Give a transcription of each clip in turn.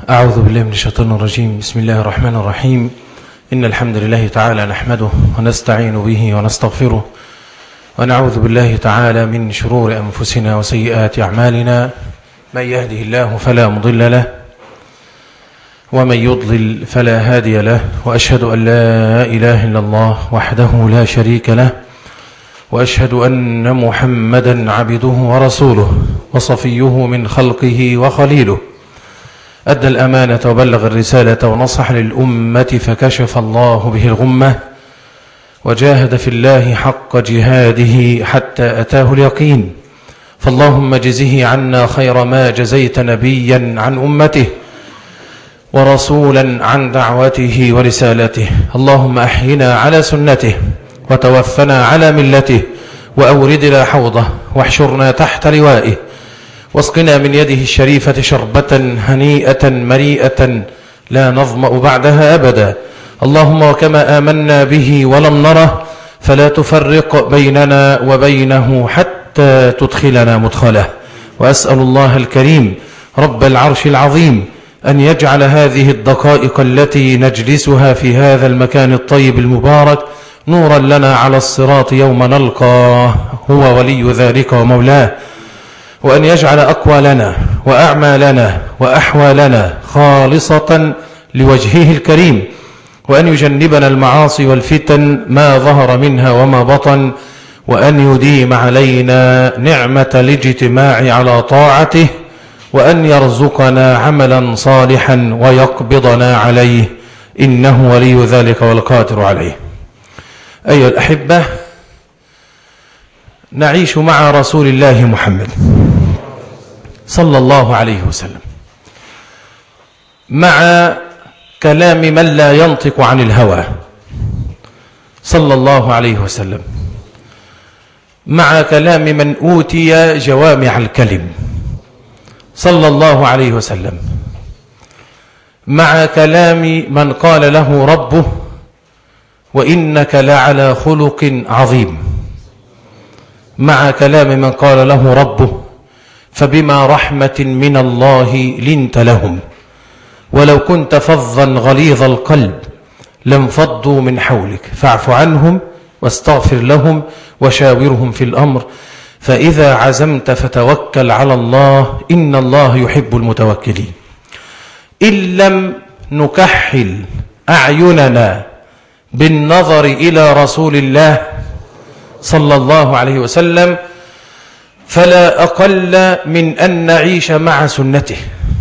أعوذ بالله من الشيطان الرجيم بسم الله الرحمن الرحيم إن الحمد لله تعالى نحمده ونستعين به ونستغفره ونعوذ بالله تعالى من شرور أنفسنا وسيئات أعمالنا من يهده الله فلا مضل له ومن يضلل فلا هادي له وأشهد أن لا إله إلا الله وحده لا شريك له وأشهد أن محمدا عبده ورسوله وصفيه من خلقه وخليله أدى الأمانة وبلغ الرسالة ونصح للأمة فكشف الله به الغمة وجاهد في الله حق جهاده حتى أتاه اليقين فاللهم جزه عنا خير ما جزيت نبيا عن أمته ورسولا عن دعوته ورسالته اللهم أحينا على سنته وتوفنا على ملته وأوردنا حوضه واحشرنا تحت لوائه واسقنا من يده الشريفة شربة هنيئة مريئة لا نظمأ بعدها أبدا اللهم وكما آمنا به ولم نره فلا تفرق بيننا وبينه حتى تدخلنا مدخله وأسأل الله الكريم رب العرش العظيم أن يجعل هذه الدقائق التي نجلسها في هذا المكان الطيب المبارك نورا لنا على الصراط يوم نلقاه هو ولي ذلك ومولاه وأن يجعل أقوالنا وأعمالنا وأحوالنا خالصة لوجهه الكريم وأن يجنبنا المعاصي والفتن ما ظهر منها وما بطن وأن يديم علينا نعمة الاجتماع على طاعته وأن يرزقنا عملا صالحا ويقبضنا عليه إنه ولي ذلك والقادر عليه أيها الأحبة نعيش مع رسول الله محمد صلى الله عليه وسلم مع كلام من لا ينطق عن الهوى صلى الله عليه وسلم مع كلام من أوتي جوامع الكلم صلى الله عليه وسلم مع كلام من قال له ربه وإنك لعلى خلق عظيم مع كلام من قال له ربه فبما رحمة من الله لنت لهم ولو كنت فظا غليظ القلب لانفضوا من حولك فاعف عنهم واستغفر لهم وشاورهم في الأمر فإذا عزمت فتوكل على الله إن الله يحب المتوكلين إن لم نكحل أعيننا بالنظر إلى رسول الله صلى الله عليه وسلم فلا أقل من أن نعيش مع سنته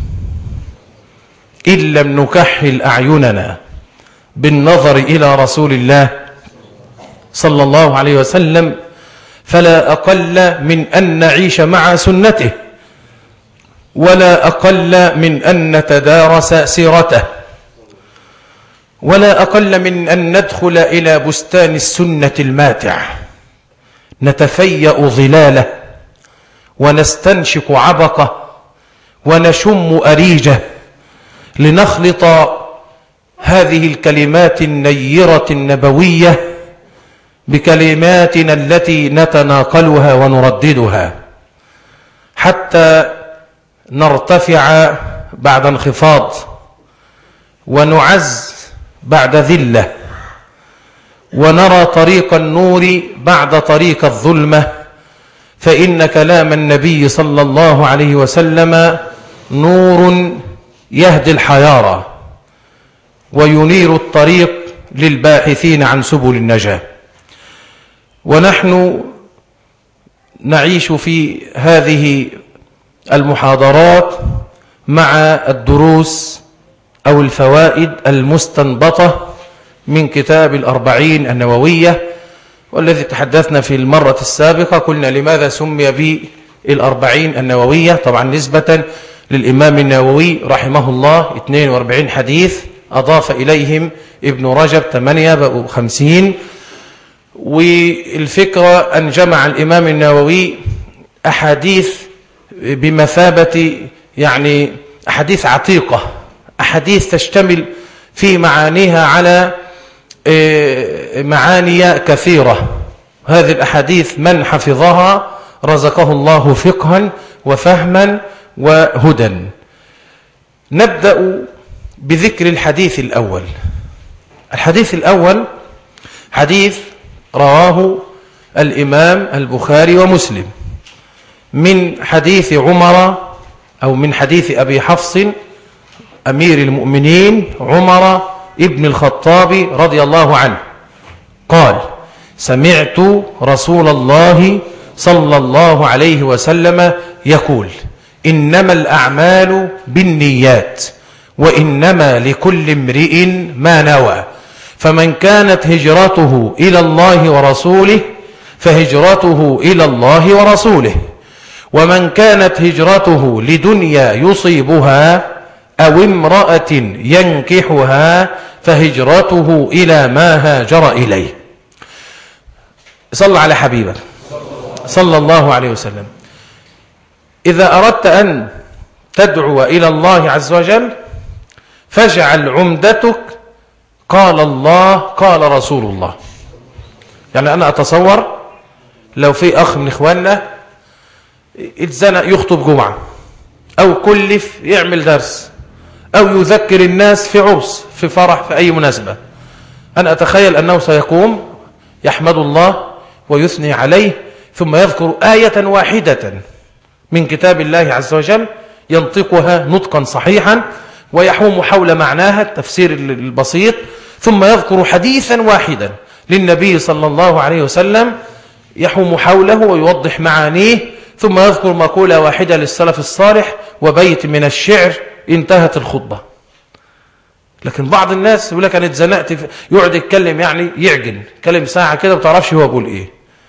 إن لم نكحل أعيننا بالنظر إلى رسول الله صلى الله عليه وسلم فلا أقل من أن نعيش مع سنته ولا أقل من أن نتدارس سيرته ولا أقل من أن ندخل إلى بستان السنة الماتع نتفيأ ظلاله ونستنشق عبقه ونشم أريجه لنخلط هذه الكلمات النيرة النبوية بكلماتنا التي نتناقلها ونرددها حتى نرتفع بعد انخفاض ونعز بعد ذلة ونرى طريق النور بعد طريق الظلمة فإن كلام النبي صلى الله عليه وسلم نور يهدي الحيارى وينير الطريق للباحثين عن سبل النجاة ونحن نعيش في هذه المحاضرات مع الدروس أو الفوائد المستنبطة من كتاب الأربعين النووية والذي تحدثنا في المرة السابقة قلنا لماذا سمي بالأربعين النووية طبعا نسبة للإمام النووي رحمه الله 42 حديث أضاف إليهم ابن رجب 58 والفكرة أن جمع الإمام النووي أحاديث بمثابة يعني أحاديث عتيقة أحاديث تشتمل في معانيها على معاني كثيرة هذه الأحاديث من حفظها رزقه الله فقها وفهما وهدى نبدأ بذكر الحديث الأول الحديث الأول حديث رواه الإمام البخاري ومسلم من حديث عمر أو من حديث أبي حفص أمير المؤمنين عمر ابن الخطاب رضي الله عنه قال سمعت رسول الله صلى الله عليه وسلم يقول إنما الأعمال بالنيات وإنما لكل امرئ ما نوى فمن كانت هجرته إلى الله ورسوله فهجرته إلى الله ورسوله ومن كانت هجرته لدنيا يصيبها أو امرأة ينكحها فهجرته إلى ما هاجر إليه صلى على حبيبك صلى الله عليه وسلم إذا أردت أن تدعو إلى الله عز وجل فاجعل عمدتك قال الله قال رسول الله يعني أنا أتصور لو في أخ من إخواننا اتزنق يخطب جمعة أو كلف يعمل درس أو يذكر الناس في عرس في فرح في أي مناسبة أنا أتخيل أنه سيقوم يحمد الله ويثني عليه ثم يذكر آية واحدة من كتاب الله عز وجل ينطقها نطقا صحيحا ويحوم حول معناها التفسير البسيط ثم يذكر حديثا واحدا للنبي صلى الله عليه وسلم يحوم حوله ويوضح معانيه ثم يذكر مقولة واحدة للسلف الصالح وبيت من الشعر انتهت الخطبة لكن بعض الناس يقول لك أنا اتزنقت يقعد يتكلم يعني يعجن كلم ساعة كده ما تعرفش هو بيقول إيه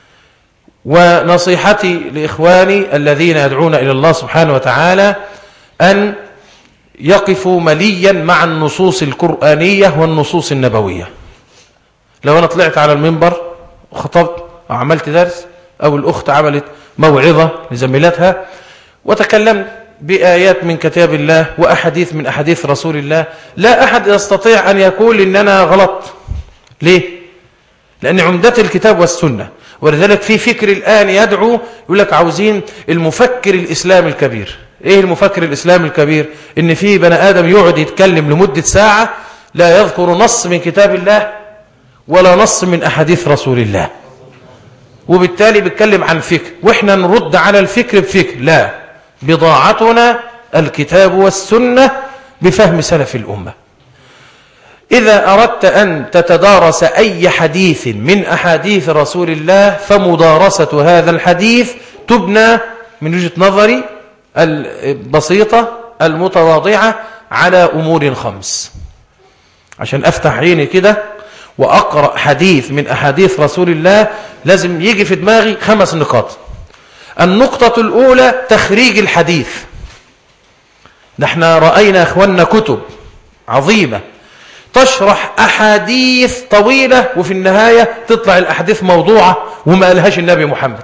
ونصيحتي لإخواني الذين يدعون إلى الله سبحانه وتعالى أن يقفوا مليا مع النصوص القرآنية والنصوص النبوية لو أنا طلعت على المنبر وخطبت أو عملت درس أو الأخت عملت موعظة لزميلتها وتكلمت بآيات من كتاب الله وأحاديث من أحاديث رسول الله لا أحد يستطيع أن يقول إننا غلط ليه؟ لأن عمدة الكتاب والسنة ولذلك في فكر الآن يدعو يقول لك عاوزين المفكر الإسلامي الكبير إيه المفكر الإسلامي الكبير إن في بني آدم يقعد يتكلم لمدة ساعة لا يذكر نص من كتاب الله ولا نص من أحاديث رسول الله وبالتالي بيتكلم عن فكر وإحنا نرد على الفكر بفكر لا بضاعتنا الكتاب والسنة بفهم سلف الأمة إذا أردت أن تتدارس أي حديث من أحاديث رسول الله فمدارسة هذا الحديث تبنى من وجهة نظري البسيطة المتواضعة على أمور خمس عشان أفتح عيني كده وأقرأ حديث من أحاديث رسول الله لازم يجي في دماغي خمس نقاط النقطة الأولى تخريج الحديث نحن رأينا أخواننا كتب عظيمة تشرح أحاديث طويلة وفي النهاية تطلع الأحاديث موضوعة وما قالهاش النبي محمد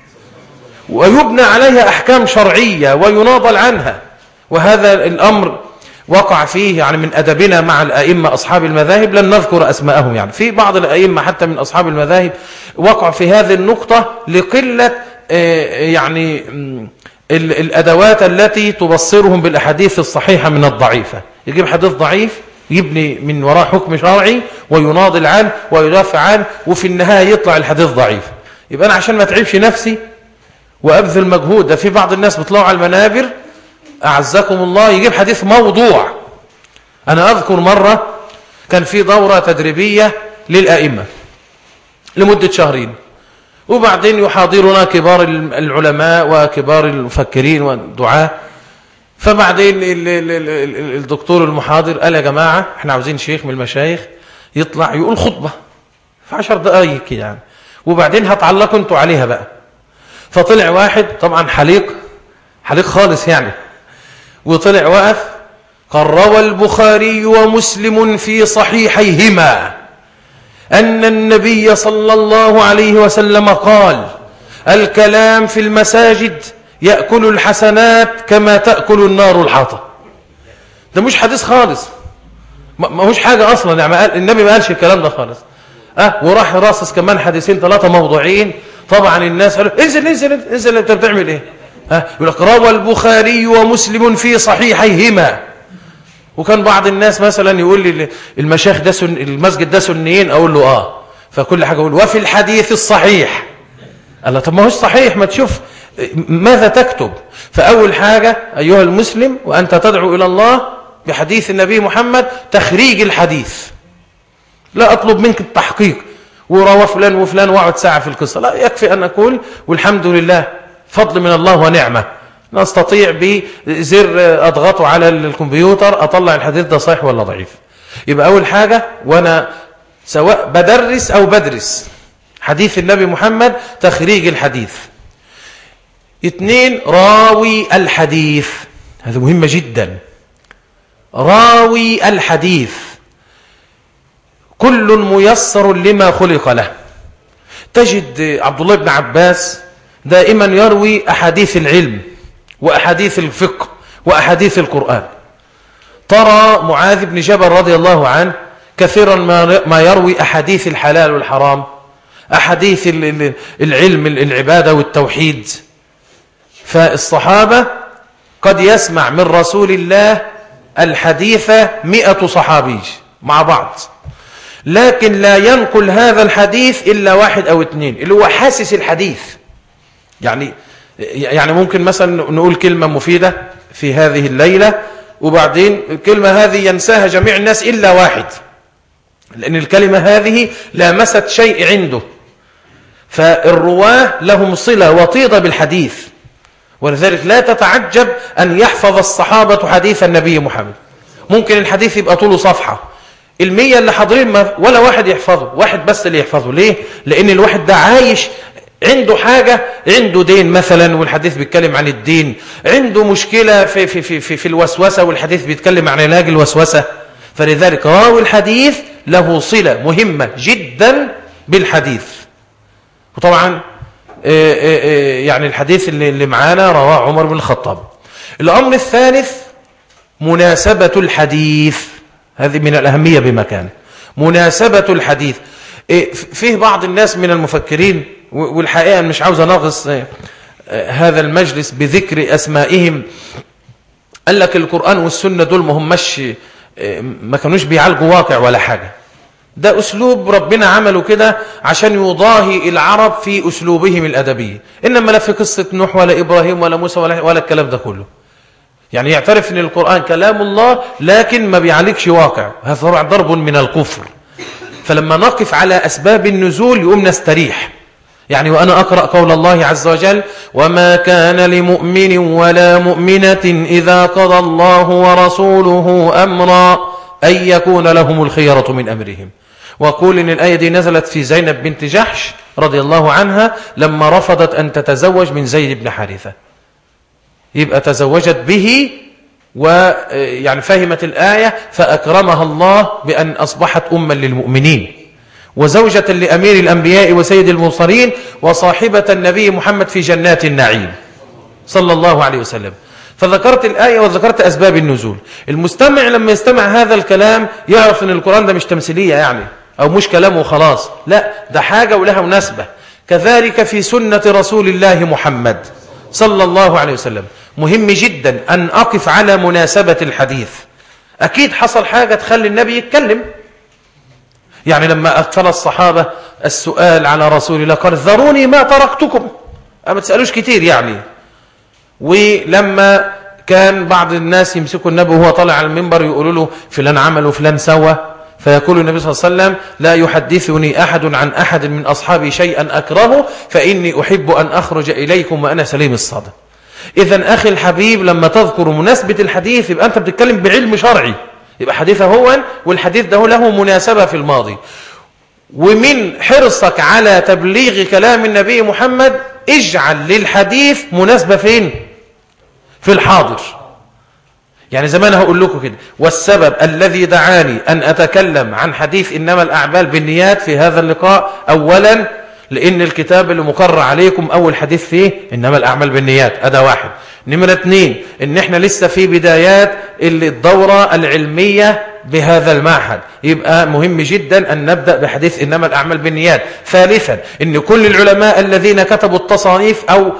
ويبنى عليها أحكام شرعية ويناضل عنها وهذا الأمر وقع فيه يعني من أدبنا مع الأئمة أصحاب المذاهب لن نذكر أسماءهم يعني في بعض الأئمة حتى من أصحاب المذاهب وقع في هذه النقطة لقلة يعني الأدوات التي تبصرهم بالأحاديث الصحيحة من الضعيفة يجيب حديث ضعيف يبني من وراء حكم شرعي ويناضل عنه ويدافع عنه وفي النهاية يطلع الحديث ضعيف يبقى أنا عشان ما تعبش نفسي وأبذل مجهود ده في بعض الناس بيطلعوا على المنابر أعزكم الله يجيب حديث موضوع أنا أذكر مرة كان في دورة تدريبية للأئمة لمدة شهرين وبعدين يحاضرنا كبار العلماء وكبار المفكرين والدعاة فبعدين الدكتور المحاضر قال يا جماعة احنا عاوزين شيخ من المشايخ يطلع يقول خطبة في عشر دقايق يعني وبعدين هتعلقوا انتوا عليها بقى فطلع واحد طبعا حليق حليق خالص يعني وطلع وقف قال روى البخاري ومسلم في صحيحيهما أن النبي صلى الله عليه وسلم قال الكلام في المساجد يأكل الحسنات كما تأكل النار الحطب ده مش حديث خالص ما هوش حاجة أصلا يعني قال النبي ما قالش الكلام ده خالص أه وراح راسس كمان حديثين ثلاثة موضوعين طبعا الناس قالوا انزل انزل انزل انت بتعمل ايه ها أه يقول لك روى البخاري ومسلم في صحيحيهما وكان بعض الناس مثلا يقول لي المشايخ ده سن المسجد ده سنيين اقول له اه فكل حاجه اقول وفي الحديث الصحيح الله طب ما هوش صحيح ما تشوف ماذا تكتب فاول حاجه ايها المسلم وانت تدعو الى الله بحديث النبي محمد تخريج الحديث لا اطلب منك التحقيق وروى فلان وفلان واقعد ساعه في القصه لا يكفي ان اقول والحمد لله فضل من الله ونعمه نستطيع بزر أضغطه على الكمبيوتر أطلع الحديث ده صحيح ولا ضعيف يبقى أول حاجة وأنا سواء بدرس أو بدرس حديث النبي محمد تخريج الحديث اثنين راوي الحديث هذا مهمة جدا راوي الحديث كل ميسر لما خلق له تجد عبد الله بن عباس دائما يروي أحاديث العلم وأحاديث الفقه وأحاديث القرآن ترى معاذ بن جبل رضي الله عنه كثيرا ما يروي أحاديث الحلال والحرام أحاديث العلم العبادة والتوحيد فالصحابة قد يسمع من رسول الله الحديث مئة صحابي مع بعض لكن لا ينقل هذا الحديث إلا واحد أو اثنين اللي هو حاسس الحديث يعني يعني ممكن مثلا نقول كلمة مفيدة في هذه الليلة وبعدين الكلمة هذه ينساها جميع الناس إلا واحد لأن الكلمة هذه لامست شيء عنده فالرواه لهم صلة وطيدة بالحديث ولذلك لا تتعجب أن يحفظ الصحابة حديث النبي محمد ممكن الحديث يبقى طوله صفحة المية اللي حاضرين ولا واحد يحفظه واحد بس اللي يحفظه ليه؟ لأن الواحد ده عايش عنده حاجة عنده دين مثلا والحديث بيتكلم عن الدين عنده مشكلة في, في, في, في, في الوسوسة والحديث بيتكلم عن علاج الوسوسة فلذلك راوي الحديث له صلة مهمة جدا بالحديث وطبعا آه، آه، آه، يعني الحديث اللي, اللي معانا رواه عمر بن الخطاب الأمر الثالث مناسبة الحديث هذه من الأهمية بمكان مناسبة الحديث فيه بعض الناس من المفكرين والحقيقة مش عاوز أنغص آه، آه، هذا المجلس بذكر أسمائهم قال لك القرآن والسنة دول ما همش آه، ما كانوش بيعالجوا واقع ولا حاجة ده أسلوب ربنا عمله كده عشان يضاهي العرب في أسلوبهم الأدبي إنما لا في قصة نوح ولا إبراهيم ولا موسى ولا, ولا الكلام ده كله يعني يعترف أن القرآن كلام الله لكن ما بيعالجش واقع هذا ضرب من الكفر فلما نقف على أسباب النزول يقوم نستريح يعني وأنا أقرأ قول الله عز وجل وما كان لمؤمن ولا مؤمنة إذا قضى الله ورسوله أمرا أن يكون لهم الخيرة من أمرهم وقول إن الآية دي نزلت في زينب بنت جحش رضي الله عنها لما رفضت أن تتزوج من زيد بن حارثة يبقى تزوجت به ويعني فهمت الآية فأكرمها الله بأن أصبحت أما للمؤمنين وزوجة لأمير الأنبياء وسيد المرسلين وصاحبة النبي محمد في جنات النعيم صلى الله عليه وسلم فذكرت الآية وذكرت أسباب النزول المستمع لما يستمع هذا الكلام يعرف أن القرآن ده مش تمثيلية يعني أو مش كلامه وخلاص لا ده حاجة ولها مناسبة كذلك في سنة رسول الله محمد صلى الله عليه وسلم مهم جدا أن أقف على مناسبة الحديث أكيد حصل حاجة تخلي النبي يتكلم يعني لما أكثر الصحابة السؤال على رسول الله قال ذروني ما تركتكم ما تسألوش كتير يعني ولما كان بعض الناس يمسكوا النبي وهو طالع على المنبر يقولوا له فلان عمل وفلان سوى فيقول النبي صلى الله عليه وسلم لا يحدثني أحد عن أحد من أصحابي شيئا أكرهه فإني أحب أن أخرج إليكم وأنا سليم الصدى إذا أخي الحبيب لما تذكر مناسبة الحديث يبقى أنت بتتكلم بعلم شرعي يبقى حديثه هو والحديث ده له مناسبة في الماضي ومن حرصك على تبليغ كلام النبي محمد اجعل للحديث مناسبة فين في الحاضر يعني زمان هقول لكم كده والسبب الذي دعاني أن أتكلم عن حديث إنما الأعمال بالنيات في هذا اللقاء أولا لأن الكتاب اللي مقرر عليكم أول حديث فيه إنما الأعمال بالنيات أدا واحد نمرة اثنين إن إحنا لسه في بدايات الدورة العلمية بهذا المعهد يبقى مهم جدا أن نبدأ بحديث إنما الأعمال بالنيات ثالثا إن كل العلماء الذين كتبوا التصانيف أو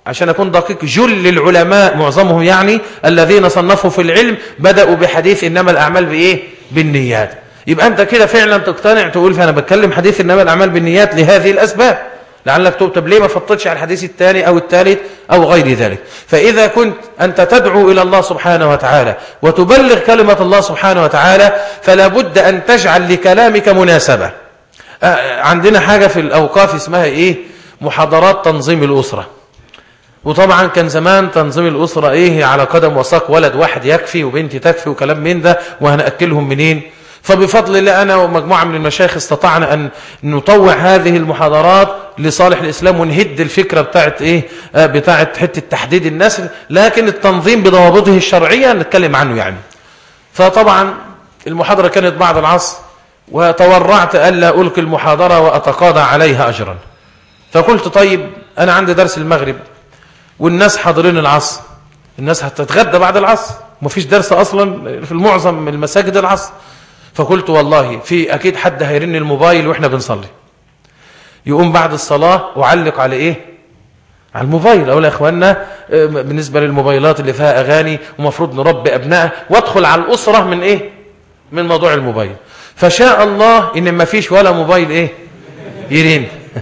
عشان أكون دقيق جل العلماء معظمهم يعني الذين صنفوا في العلم بدأوا بحديث إنما الأعمال بإيه بالنيات يبقى أنت كده فعلا تقتنع تقول فأنا بتكلم حديث إنما الأعمال بالنيات لهذه الأسباب لعلك تكتب ليه ما فطتش على الحديث الثاني أو الثالث أو غير ذلك فإذا كنت أنت تدعو إلى الله سبحانه وتعالى وتبلغ كلمة الله سبحانه وتعالى فلا بد أن تجعل لكلامك مناسبة آه، عندنا حاجة في الأوقاف اسمها إيه محاضرات تنظيم الأسرة وطبعا كان زمان تنظيم الأسرة إيه على قدم وساق ولد واحد يكفي وبنت تكفي وكلام من ده وهنأكلهم منين فبفضل الله أنا ومجموعة من المشايخ استطعنا أن نطوع هذه المحاضرات لصالح الإسلام ونهد الفكرة بتاعت إيه آه، بتاعت حتة تحديد النسل لكن التنظيم بضوابطه الشرعية نتكلم عنه يعني فطبعا المحاضرة كانت بعد العصر وتورعت ألا ألقي المحاضرة وأتقاضى عليها أجرا فقلت طيب أنا عندي درس المغرب والناس حاضرين العصر الناس هتتغدى بعد العصر مفيش درس أصلا في المعظم من المساجد العصر فقلت والله في أكيد حد هيرن الموبايل وإحنا بنصلي يقوم بعد الصلاة أعلق على إيه على الموبايل أقول يا إخواننا آه، بالنسبة للموبايلات اللي فيها أغاني ومفروض نربي أبنائها وادخل على الأسرة من إيه من موضوع الموبايل فشاء الله إن ما فيش ولا موبايل إيه يرين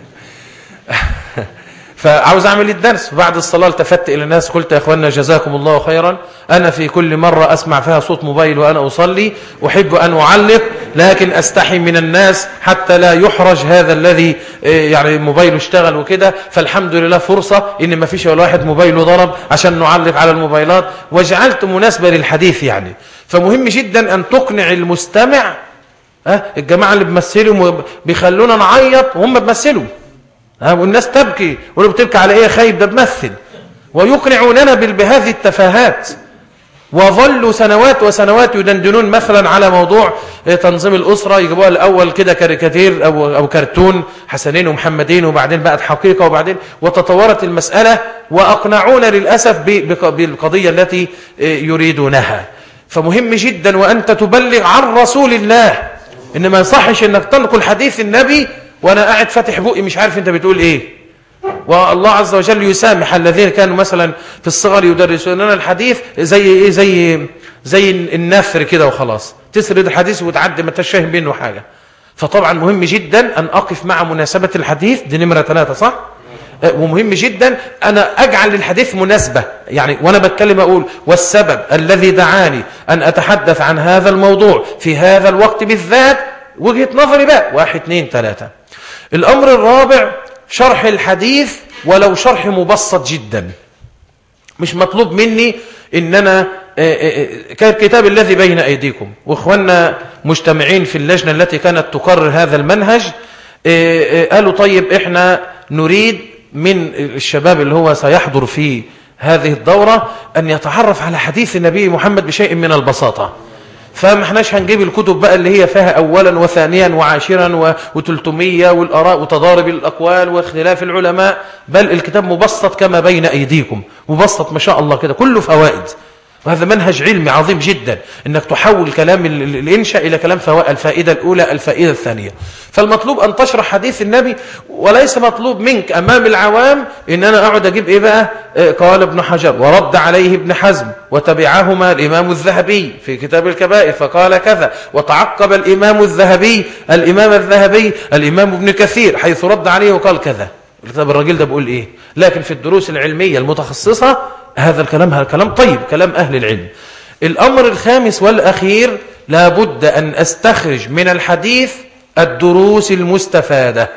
فعاوز أعمل الدرس بعد الصلاة التفت إلى الناس قلت يا أخوانا جزاكم الله خيرا أنا في كل مرة أسمع فيها صوت موبايل وأنا أصلي أحب أن أعلق لكن أستحي من الناس حتى لا يحرج هذا الذي آه، يعني موبايله اشتغل وكده فالحمد لله فرصة إن ما فيش ولا واحد موبايله ضرب عشان نعلق على الموبايلات وجعلت مناسبة للحديث يعني فمهم جدا أن تقنع المستمع ها الجماعة اللي بيمثلوا بيخلونا نعيط وهم بيمثلوا ها والناس تبكي ولو بتبكي على ايه خايب ده بمثل ويقنعوننا بهذه التفاهات وظلوا سنوات وسنوات يدندنون مثلا على موضوع تنظيم الأسرة يجيبوها الأول كده كاريكاتير أو, أو كرتون حسنين ومحمدين وبعدين بقت حقيقة وبعدين وتطورت المسألة وأقنعونا للأسف بالقضية التي يريدونها فمهم جدا وأنت تبلغ عن رسول الله إن ما يصحش أنك تنقل حديث النبي وأنا قاعد فاتح بقي مش عارف أنت بتقول إيه والله عز وجل يسامح الذين كانوا مثلا في الصغر يدرسوننا الحديث زي إيه زي زي النثر كده وخلاص تسرد الحديث وتعدي ما تشاهم بينه حاجة فطبعا مهم جدا أن أقف مع مناسبة الحديث دي نمرة ثلاثة صح؟ أه، ومهم جدا أنا أجعل للحديث مناسبة يعني وأنا بتكلم أقول والسبب الذي دعاني أن أتحدث عن هذا الموضوع في هذا الوقت بالذات وجهة نظري بقى واحد اثنين ثلاثة الأمر الرابع شرح الحديث ولو شرح مبسط جدا مش مطلوب مني ان انا كالكتاب آه، آه، الذي بين ايديكم واخواننا مجتمعين في اللجنة التي كانت تقرر هذا المنهج آه، قالوا طيب احنا نريد من الشباب اللي هو سيحضر في هذه الدورة أن يتعرف على حديث النبي محمد بشيء من البساطة فما احناش هنجيب الكتب بقى اللي هي فيها أولا وثانيا وعاشرا وتلتمية والأراء وتضارب الأقوال واختلاف العلماء بل الكتاب مبسط كما بين أيديكم مبسط ما شاء الله كده كله فوائد وهذا منهج علمي عظيم جدا انك تحول كلام الانشاء الى كلام الفائده الاولى الفائده الثانيه فالمطلوب ان تشرح حديث النبي وليس مطلوب منك امام العوام ان انا اقعد اجيب ايه بقى إيه قال ابن حجر ورد عليه ابن حزم وتبعهما الامام الذهبي في كتاب الكبائر فقال كذا وتعقب الامام الذهبي الامام الذهبي الامام ابن كثير حيث رد عليه وقال كذا الكتاب الراجل ده بيقول ايه لكن في الدروس العلميه المتخصصه هذا الكلام هذا الكلام طيب كلام أهل العلم الأمر الخامس والأخير لابد أن أستخرج من الحديث الدروس المستفادة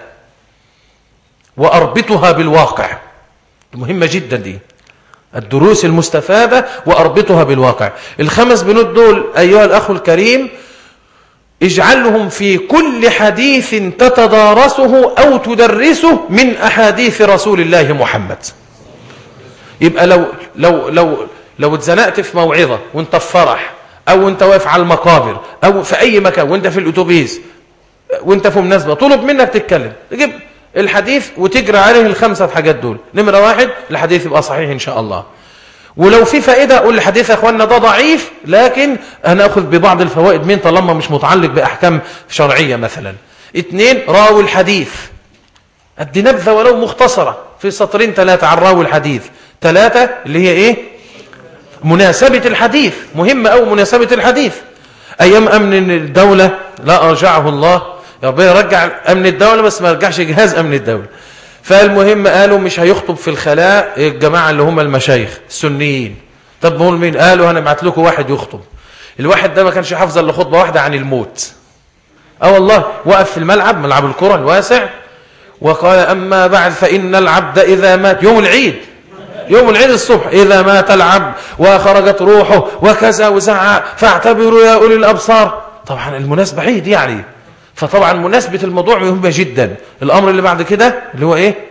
وأربطها بالواقع مهمة جدا دي الدروس المستفادة وأربطها بالواقع الخمس بنود دول أيها الأخ الكريم اجعلهم في كل حديث تتدارسه أو تدرسه من أحاديث رسول الله محمد يبقى لو لو لو لو اتزنقت في موعظة وانت في فرح او انت واقف على المقابر او في اي مكان وانت في الاتوبيس وانت في مناسبة طلب منك تتكلم تجيب الحديث وتجري عليه الخمسة حاجات دول نمرة واحد الحديث يبقى صحيح ان شاء الله ولو في فائدة أقول الحديث يا أخوانا ده ضعيف لكن أنا أخذ ببعض الفوائد من طالما مش متعلق بأحكام شرعية مثلا اثنين راوي الحديث أدي نبذة ولو مختصرة في سطرين ثلاثة عن راوي الحديث ثلاثة اللي هي إيه مناسبة الحديث مهمة أو مناسبة الحديث أيام أمن الدولة لا أرجعه الله يا ربنا يرجع أمن الدولة بس ما يرجعش جهاز أمن الدولة فالمهم قالوا مش هيخطب في الخلاء الجماعة اللي هم المشايخ السنيين طب نقول مين قالوا هنبعت لكم واحد يخطب الواحد ده ما كانش حافظ الا خطبه واحده عن الموت اه والله وقف في الملعب ملعب الكره الواسع وقال اما بعد فان العبد اذا مات يوم العيد يوم العيد الصبح إذا مات العبد وخرجت روحه وكذا وزعق فاعتبروا يا أولي الأبصار طبعا المناسبة عيد يعني فطبعا مناسبة الموضوع مهمة جدا الأمر اللي بعد كده اللي هو إيه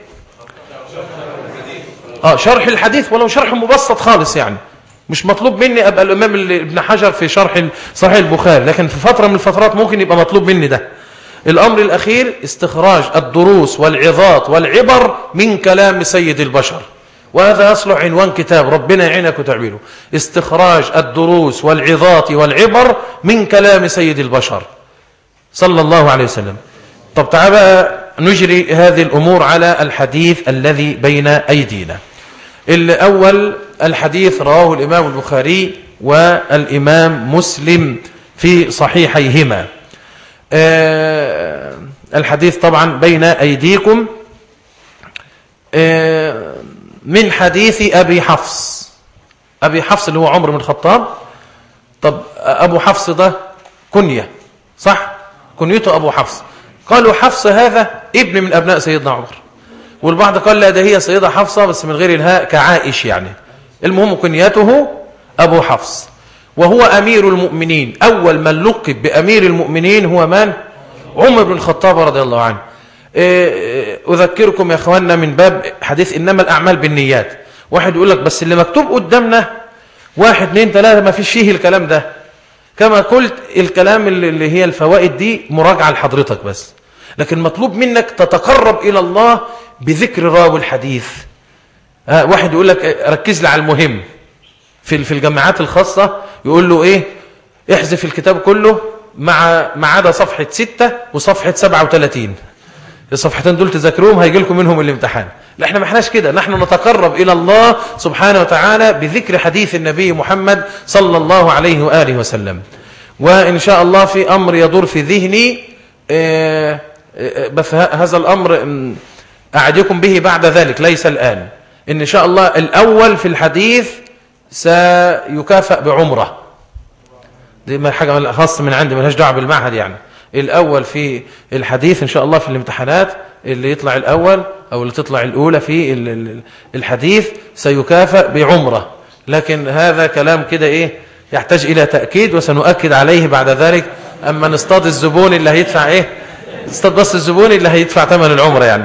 آه شرح الحديث ولو شرح مبسط خالص يعني مش مطلوب مني أبقى الإمام ابن حجر في شرح صحيح البخاري لكن في فترة من الفترات ممكن يبقى مطلوب مني ده الأمر الأخير استخراج الدروس والعظات والعبر من كلام سيد البشر وهذا يصلح عنوان كتاب ربنا يعينك وتعبيره استخراج الدروس والعظات والعبر من كلام سيد البشر صلى الله عليه وسلم طب تعال بقى نجري هذه الأمور على الحديث الذي بين أيدينا الأول الحديث رواه الإمام البخاري والإمام مسلم في صحيحيهما آه، الحديث طبعا بين أيديكم آه، من حديث أبي حفص أبي حفص اللي هو عمر بن الخطاب طب أبو حفص ده كنية صح كنيته أبو حفص قالوا حفص هذا ابن من أبناء سيدنا عمر والبعض قال لا ده هي سيدة حفصة بس من غير الهاء كعائش يعني المهم كنيته أبو حفص وهو أمير المؤمنين أول من لقب بأمير المؤمنين هو من؟ عمر بن الخطاب رضي الله عنه إيه، أذكركم يا أخواننا من باب حديث إنما الأعمال بالنيات واحد يقول لك بس اللي مكتوب قدامنا واحد اثنين ثلاثة ما فيش فيه الكلام ده كما قلت الكلام اللي هي الفوائد دي مراجعة لحضرتك بس لكن مطلوب منك تتقرب إلى الله بذكر راوي الحديث آه واحد يقول لك ركز لي على المهم في في الجامعات الخاصة يقول له إيه احذف الكتاب كله مع ما عدا صفحة 6 وصفحة 37 الصفحتين دول تذاكروهم هيجي لكم منهم الامتحان لا احنا ما احناش كده نحن نتقرب إلى الله سبحانه وتعالى بذكر حديث النبي محمد صلى الله عليه وآله وسلم وإن شاء الله في أمر يدور في ذهني آه، آه، بس هذا الأمر أعدكم به بعد ذلك ليس الآن إن شاء الله الأول في الحديث سيكافأ بعمرة دي حاجة خاصة من عندي ملهاش دعوه بالمعهد يعني الأول في الحديث إن شاء الله في الامتحانات اللي يطلع الأول أو اللي تطلع الأولى في الحديث سيكافأ بعمرة لكن هذا كلام كده إيه يحتاج إلى تأكيد وسنؤكد عليه بعد ذلك أما نصطاد الزبون اللي هيدفع إيه نصطاد بس الزبون اللي هيدفع ثمن العمرة يعني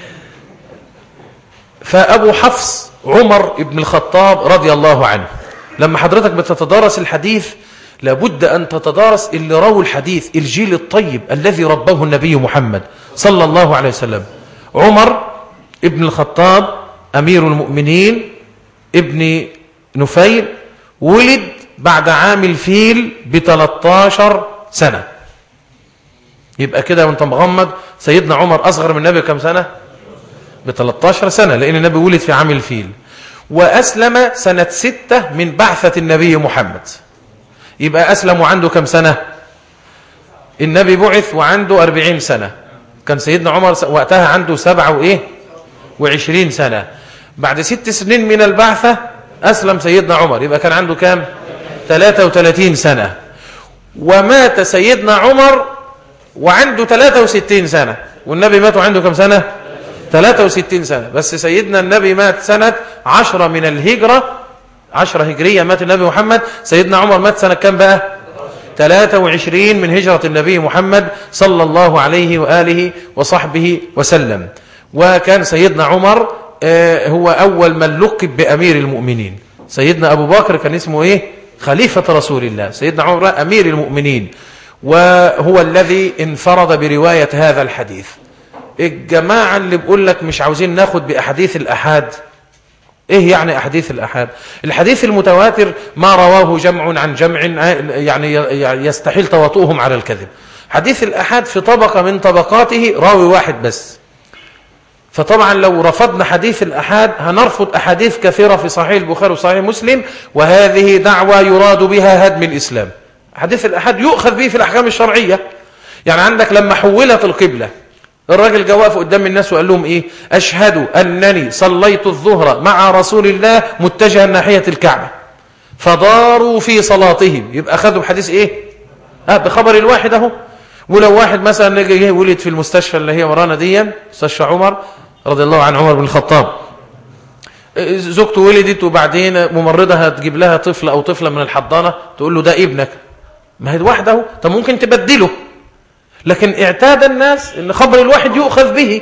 فأبو حفص عمر بن الخطاب رضي الله عنه لما حضرتك بتتدارس الحديث لابد أن تتدارس اللي رووا الحديث الجيل الطيب الذي رباه النبي محمد صلى الله عليه وسلم عمر ابن الخطاب أمير المؤمنين ابن نفيل ولد بعد عام الفيل ب 13 سنة يبقى كده وانت مغمض سيدنا عمر أصغر من النبي كم سنة ب 13 سنة لأن النبي ولد في عام الفيل وأسلم سنة ستة من بعثة النبي محمد يبقى أسلم وعنده كم سنة النبي بعث وعنده أربعين سنة كان سيدنا عمر وقتها عنده سبعة وإيه وعشرين سنة بعد ست سنين من البعثة أسلم سيدنا عمر يبقى كان عنده كام ثلاثة وثلاثين سنة ومات سيدنا عمر وعنده ثلاثة وستين سنة والنبي مات وعنده كم سنة 63 سنة بس سيدنا النبي مات سنة عشرة من الهجرة عشرة هجرية مات النبي محمد سيدنا عمر مات سنة كم بقى 23 من هجرة النبي محمد صلى الله عليه وآله وصحبه وسلم وكان سيدنا عمر آه، هو أول من لقب بأمير المؤمنين سيدنا أبو بكر كان اسمه إيه خليفة رسول الله سيدنا عمر أمير المؤمنين وهو الذي انفرد برواية هذا الحديث الجماعة اللي بيقول لك مش عاوزين ناخد بأحاديث الأحاد ايه يعني احاديث الاحاد الحديث المتواتر ما رواه جمع عن جمع يعني يستحيل تواطؤهم على الكذب حديث الاحاد في طبقه من طبقاته راوي واحد بس فطبعا لو رفضنا حديث الأحاد هنرفض أحاديث كثيرة في صحيح البخاري وصحيح مسلم وهذه دعوة يراد بها هدم الإسلام حديث الأحاد يؤخذ به في الأحكام الشرعية يعني عندك لما حولت القبلة الراجل جاء واقف قدام الناس وقال لهم ايه اشهد انني صليت الظهر مع رسول الله متجها ناحيه الكعبه فضاروا في صلاتهم يبقى اخذوا بحديث ايه اه بخبر الواحد اهو ولو واحد مثلا جه ولد في المستشفى اللي هي ورانا دي مستشفى عمر رضي الله عن عمر بن الخطاب زوجته ولدت وبعدين ممرضة هتجيب لها طفل أو طفلة من الحضانة تقول له ده ابنك ما هي واحدة طب ممكن تبدله لكن اعتاد الناس ان خبر الواحد يؤخذ به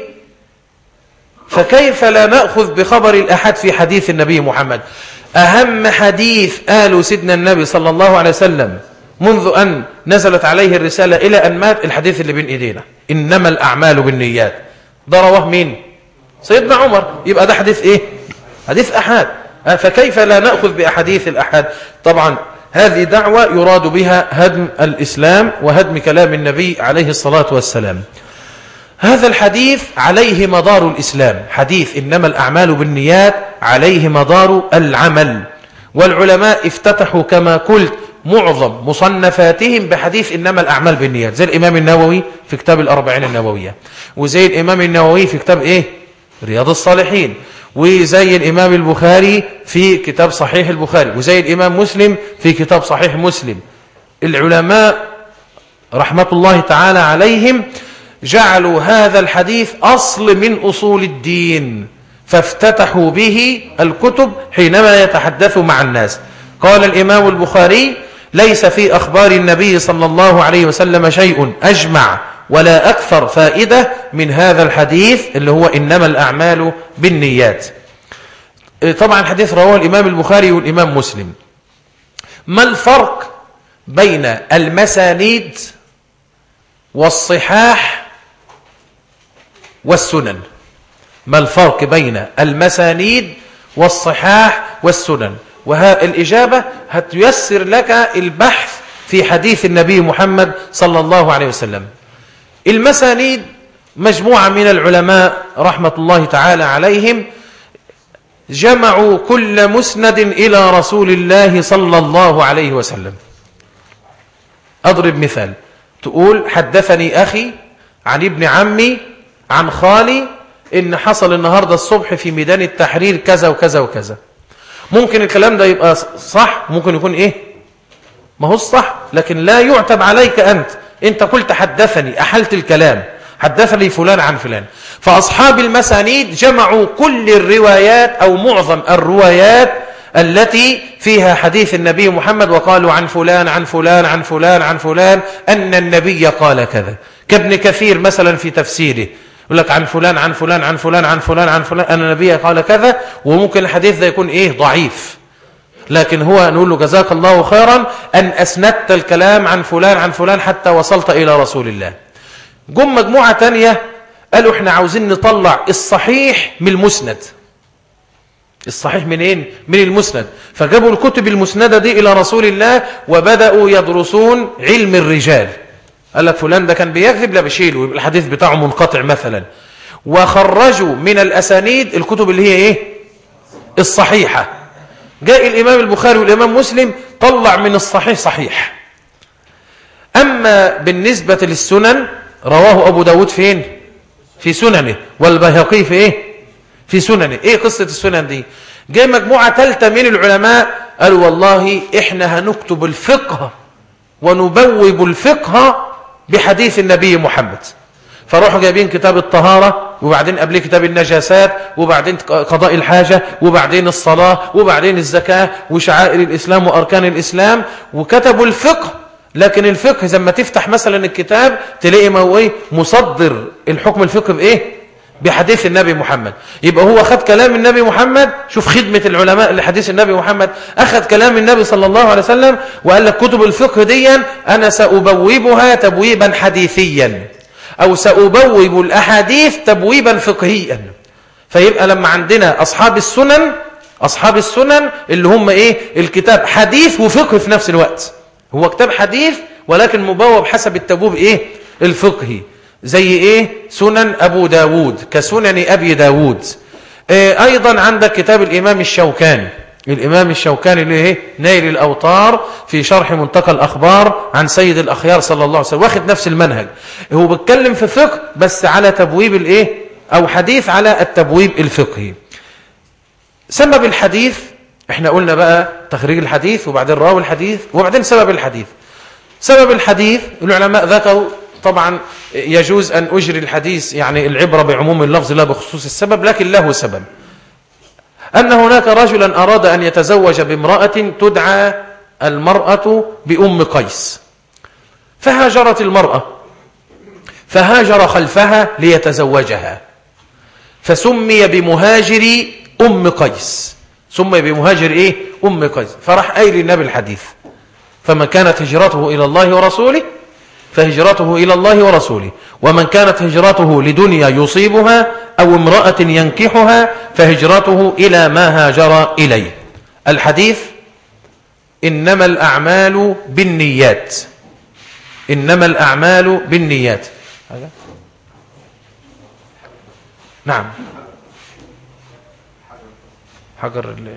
فكيف لا نأخذ بخبر الأحد في حديث النبي محمد أهم حديث قاله سيدنا النبي صلى الله عليه وسلم منذ أن نزلت عليه الرسالة إلى أن مات الحديث اللي بين إيدينا إنما الأعمال بالنيات ده رواه مين سيدنا عمر يبقى ده حديث إيه حديث أحد فكيف لا نأخذ بأحاديث الأحد طبعا هذه دعوة يراد بها هدم الإسلام وهدم كلام النبي عليه الصلاة والسلام هذا الحديث عليه مدار الإسلام حديث إنما الأعمال بالنيات عليه مدار العمل والعلماء افتتحوا كما قلت معظم مصنفاتهم بحديث إنما الأعمال بالنيات زي الإمام النووي في كتاب الأربعين النووية وزي الإمام النووي في كتاب إيه رياض الصالحين وزي الإمام البخاري في كتاب صحيح البخاري وزي الإمام مسلم في كتاب صحيح مسلم العلماء رحمة الله تعالى عليهم جعلوا هذا الحديث أصل من أصول الدين فافتتحوا به الكتب حينما يتحدثوا مع الناس قال الإمام البخاري ليس في أخبار النبي صلى الله عليه وسلم شيء أجمع ولا أكثر فائدة من هذا الحديث اللي هو إنما الأعمال بالنيات طبعا الحديث رواه الإمام البخاري والإمام مسلم ما الفرق بين المسانيد والصحاح والسنن ما الفرق بين المسانيد والصحاح والسنن والإجابة هتيسر لك البحث في حديث النبي محمد صلى الله عليه وسلم المسانيد مجموعة من العلماء رحمة الله تعالى عليهم جمعوا كل مسند إلى رسول الله صلى الله عليه وسلم أضرب مثال تقول حدثني أخي عن ابن عمي عن خالي إن حصل النهاردة الصبح في ميدان التحرير كذا وكذا وكذا ممكن الكلام ده يبقى صح ممكن يكون إيه ما هو الصح لكن لا يعتب عليك أنت انت قلت حدثني احلت الكلام حدثني فلان عن فلان فأصحاب المسانيد جمعوا كل الروايات أو معظم الروايات التي فيها حديث النبي محمد وقالوا عن فلان عن فلان عن فلان عن فلان أن النبي قال كذا كابن كثير مثلا في تفسيره يقول لك عن فلان عن فلان عن فلان عن فلان عن فلان أن النبي قال كذا وممكن الحديث ده يكون إيه ضعيف لكن هو نقول له جزاك الله خيرا أن أسندت الكلام عن فلان عن فلان حتى وصلت إلى رسول الله جم مجموعة تانية قالوا احنا عاوزين نطلع الصحيح من المسند الصحيح منين؟ من المسند فجابوا الكتب المسندة دي إلى رسول الله وبدأوا يدرسون علم الرجال قال لك فلان ده كان بيكذب لا بشيله يبقى الحديث بتاعه منقطع مثلا وخرجوا من الأسانيد الكتب اللي هي إيه؟ الصحيحة جاء الإمام البخاري والإمام مسلم طلع من الصحيح صحيح أما بالنسبة للسنن رواه أبو داود فين في سننه والبيهقي في إيه في سننه إيه قصة السنن دي جاء مجموعة ثالثة من العلماء قالوا والله إحنا هنكتب الفقه ونبوب الفقه بحديث النبي محمد فروحوا جايبين كتاب الطهارة وبعدين قبل كتاب النجاسات وبعدين قضاء الحاجة وبعدين الصلاة وبعدين الزكاة وشعائر الإسلام وأركان الإسلام وكتبوا الفقه لكن الفقه زي ما تفتح مثلا الكتاب تلاقي ما هو ايه مصدر الحكم الفقه بايه بحديث النبي محمد يبقى هو خد كلام النبي محمد شوف خدمة العلماء لحديث النبي محمد أخذ كلام النبي صلى الله عليه وسلم وقال لك كتب الفقه دي أنا سأبوبها تبويبا حديثيا أو سأبوب الأحاديث تبويبا فقهيا فيبقى لما عندنا أصحاب السنن أصحاب السنن اللي هم إيه الكتاب حديث وفقه في نفس الوقت هو كتاب حديث ولكن مبوب حسب التبوب إيه الفقهي زي ايه سنن ابو داود كسنن ابي داود إيه ايضا عندك كتاب الامام الشوكاني الامام الشوكاني اللي ايه نيل الاوطار في شرح منتقى الاخبار عن سيد الاخيار صلى الله عليه وسلم واخد نفس المنهج هو بيتكلم في فقه بس على تبويب الايه او حديث على التبويب الفقهي سبب الحديث احنا قلنا بقى تخريج الحديث وبعدين راوي الحديث وبعدين سبب الحديث سبب الحديث العلماء ذكروا طبعا يجوز أن أجري الحديث يعني العبرة بعموم اللفظ لا بخصوص السبب لكن له سبب أن هناك رجلا أراد أن يتزوج بامرأة تدعى المرأة بأم قيس فهاجرت المرأة فهاجر خلفها ليتزوجها فسمي بمهاجر أم قيس سمي بمهاجر إيه؟ أم قيس فراح قايل النبي الحديث فمن كانت هجرته إلى الله ورسوله فهجرته إلى الله ورسوله ومن كانت هجرته لدنيا يصيبها أو امرأة ينكحها فهجرته إلى ما هاجر إليه الحديث إنما الأعمال بالنيات إنما الأعمال بالنيات نعم حجر اللي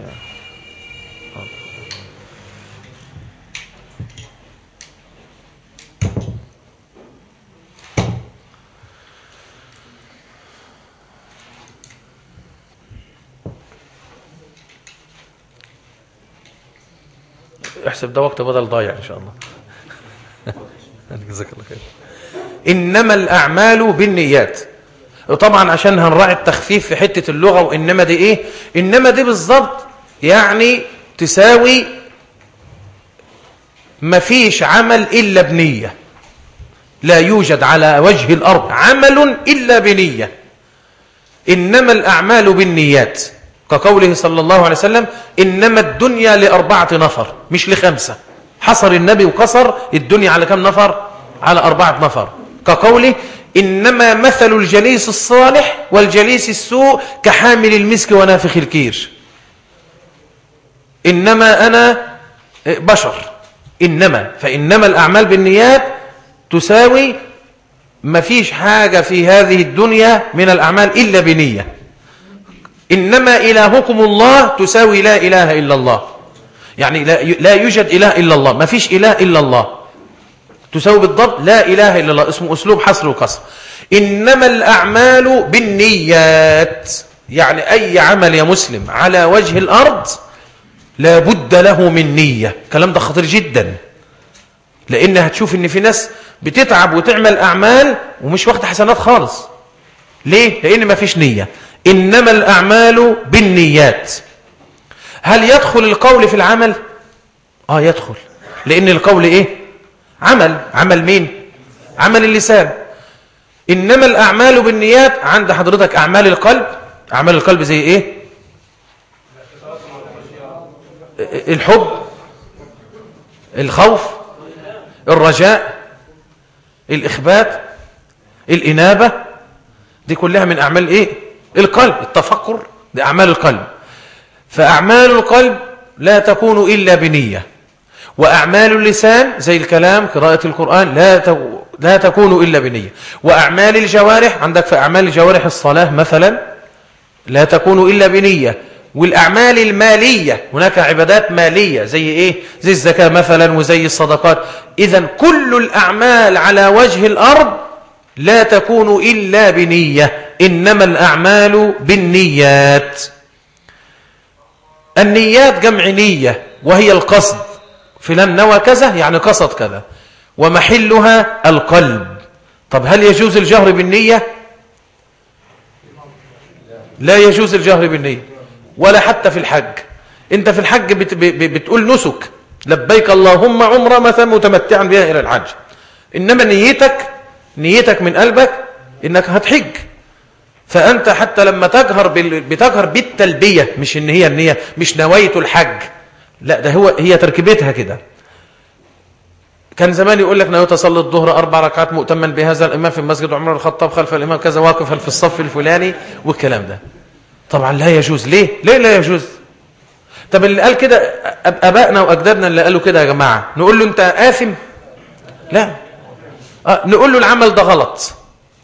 احسب ده وقت بدل ضايع ان شاء الله جزاك الله خير انما الاعمال بالنيات وطبعا عشان هنراعي التخفيف في حته اللغه وانما دي ايه انما دي بالظبط يعني تساوي ما فيش عمل الا بنيه لا يوجد على وجه الارض عمل الا بنيه انما الاعمال بالنيات كقوله صلى الله عليه وسلم إنما الدنيا لأربعة نفر مش لخمسة حصر النبي وقصر الدنيا على كم نفر على أربعة نفر كقوله إنما مثل الجليس الصالح والجليس السوء كحامل المسك ونافخ الكير إنما أنا بشر إنما فإنما الأعمال بالنيات تساوي ما فيش حاجة في هذه الدنيا من الأعمال إلا بنية إنما إلهكم الله تساوي لا إله إلا الله يعني لا, لا يوجد إله إلا الله ما فيش إله إلا الله تساوي بالضبط لا إله إلا الله اسمه أسلوب حصر وكسر إنما الأعمال بالنيات يعني أي عمل يا مسلم على وجه الأرض لا بد له من نية كلام ده خطير جدا لأن هتشوف إن في ناس بتتعب وتعمل أعمال ومش واخد حسنات خالص ليه؟ لأن ما فيش نية إنما الأعمال بالنيات هل يدخل القول في العمل؟ آه يدخل لأن القول إيه؟ عمل عمل مين؟ عمل اللسان إنما الأعمال بالنيات عند حضرتك أعمال القلب أعمال القلب زي إيه؟ الحب الخوف الرجاء الإخبات الإنابة دي كلها من أعمال إيه؟ القلب التفكر دي أعمال القلب فأعمال القلب لا تكون إلا بنية وأعمال اللسان زي الكلام قراءة القرآن لا لا تكون إلا بنية وأعمال الجوارح عندك في أعمال الجوارح الصلاة مثلا لا تكون إلا بنية والأعمال المالية هناك عبادات مالية زي إيه زي الزكاة مثلا وزي الصدقات إذا كل الأعمال على وجه الأرض لا تكون إلا بنية إنما الأعمال بالنيات النيات جمع نية وهي القصد فلان نوى كذا يعني قصد كذا ومحلها القلب طب هل يجوز الجهر بالنية لا يجوز الجهر بالنية ولا حتى في الحج انت في الحج بت بتقول نسك لبيك اللهم عمره مثلا متمتعا بها إلى الحج إنما نيتك نيتك من قلبك إنك هتحج فأنت حتى لما تجهر بال... بتجهر بالتلبية مش إن هي النية مش نويت الحج لا ده هو هي تركيبتها كده كان زمان يقول لك نويت اصلي الظهر اربع ركعات مؤتما بهذا الامام في مسجد عمر الخطاب خلف الامام كذا واقفا في الصف الفلاني والكلام ده طبعا لا يجوز ليه ليه لا يجوز طب اللي قال كده ابائنا واجدادنا اللي قالوا كده يا جماعه نقول له انت آثم لا آه نقول له العمل ده غلط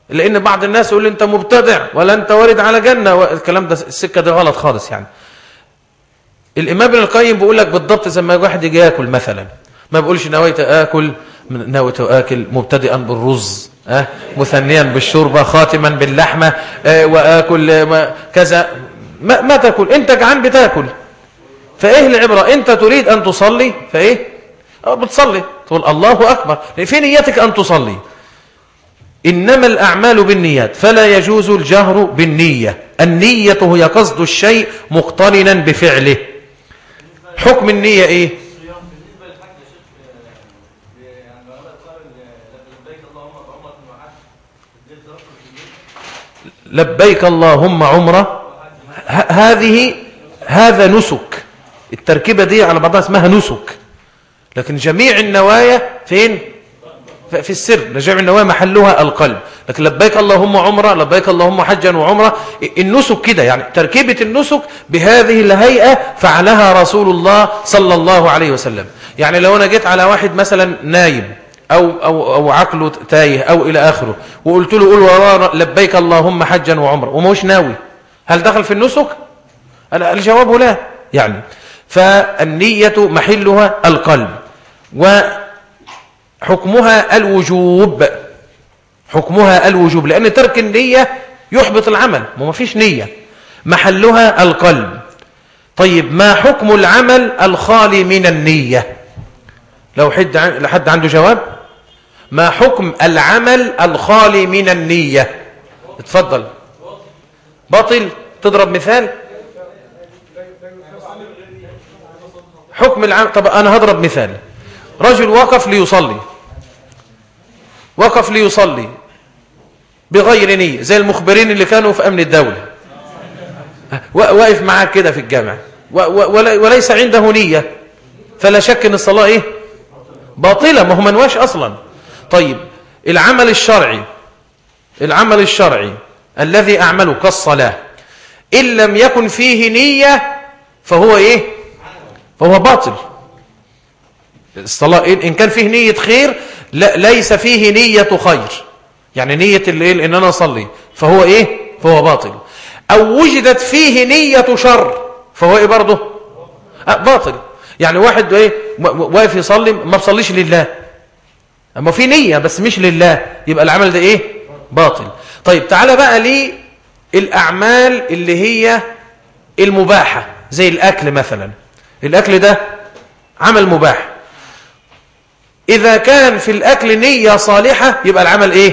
لان بعض الناس يقول انت مبتدع ولا انت وارد على جنة الكلام ده السكة ده غلط خالص يعني الامام ابن القيم بيقول لك بالضبط زي ما واحد يجي ياكل مثلا ما بيقولش نويت اكل نويت اكل مبتدئا بالرز أه؟ مثنيا بالشوربه خاتما باللحمه أه واكل أه كذا ما, ما تاكل انت جعان بتاكل فايه العبره انت تريد ان تصلي فايه أه بتصلي تقول الله اكبر في نيتك ان تصلي انما الاعمال بالنيات فلا يجوز الجهر بالنيه النيه هي قصد الشيء مقترنا بفعله حكم النيه ايه لبيك اللهم عمره هذه هذا نسك التركيبة دي على بعضها اسمها نسك لكن جميع النوايا فين في السر جميع النوايا محلها القلب لكن لبيك اللهم عمره لبيك اللهم حجا وعمره النسك كده يعني تركيبة النسك بهذه الهيئة فعلها رسول الله صلى الله عليه وسلم يعني لو أنا جيت على واحد مثلا نايم أو, أو, أو عقله تايه أو إلى آخره وقلت له قول وراه لبيك اللهم حجا وعمرا ومش ناوي هل دخل في النسك الجواب لا يعني فالنية محلها القلب وحكمها الوجوب حكمها الوجوب لأن ترك النية يحبط العمل ما فيش نية محلها القلب طيب ما حكم العمل الخالي من النية لو حد حد عنده جواب ما حكم العمل الخالي من النية اتفضل باطل تضرب مثال حكم العمل طب أنا هضرب مثال رجل وقف ليصلي وقف ليصلي بغير نية زي المخبرين اللي كانوا في أمن الدولة واقف معاك كده في الجامع وليس عنده نية فلا شك ان الصلاة ايه باطلة ما هو منواش اصلا طيب العمل الشرعي العمل الشرعي الذي أعمله كالصلاة إن لم يكن فيه نية فهو إيه فهو باطل الصلاة إن كان فيه نية خير لا ليس فيه نية خير يعني نية الليل إن أنا أصلي فهو إيه فهو باطل أو وجدت فيه نية شر فهو إيه برضه أه باطل يعني واحد إيه واقف يصلي ما بصليش لله اما في نية بس مش لله يبقى العمل ده ايه باطل طيب تعالى بقى لي الاعمال اللي هي المباحة زي الاكل مثلا الاكل ده عمل مباح اذا كان في الاكل نية صالحة يبقى العمل ايه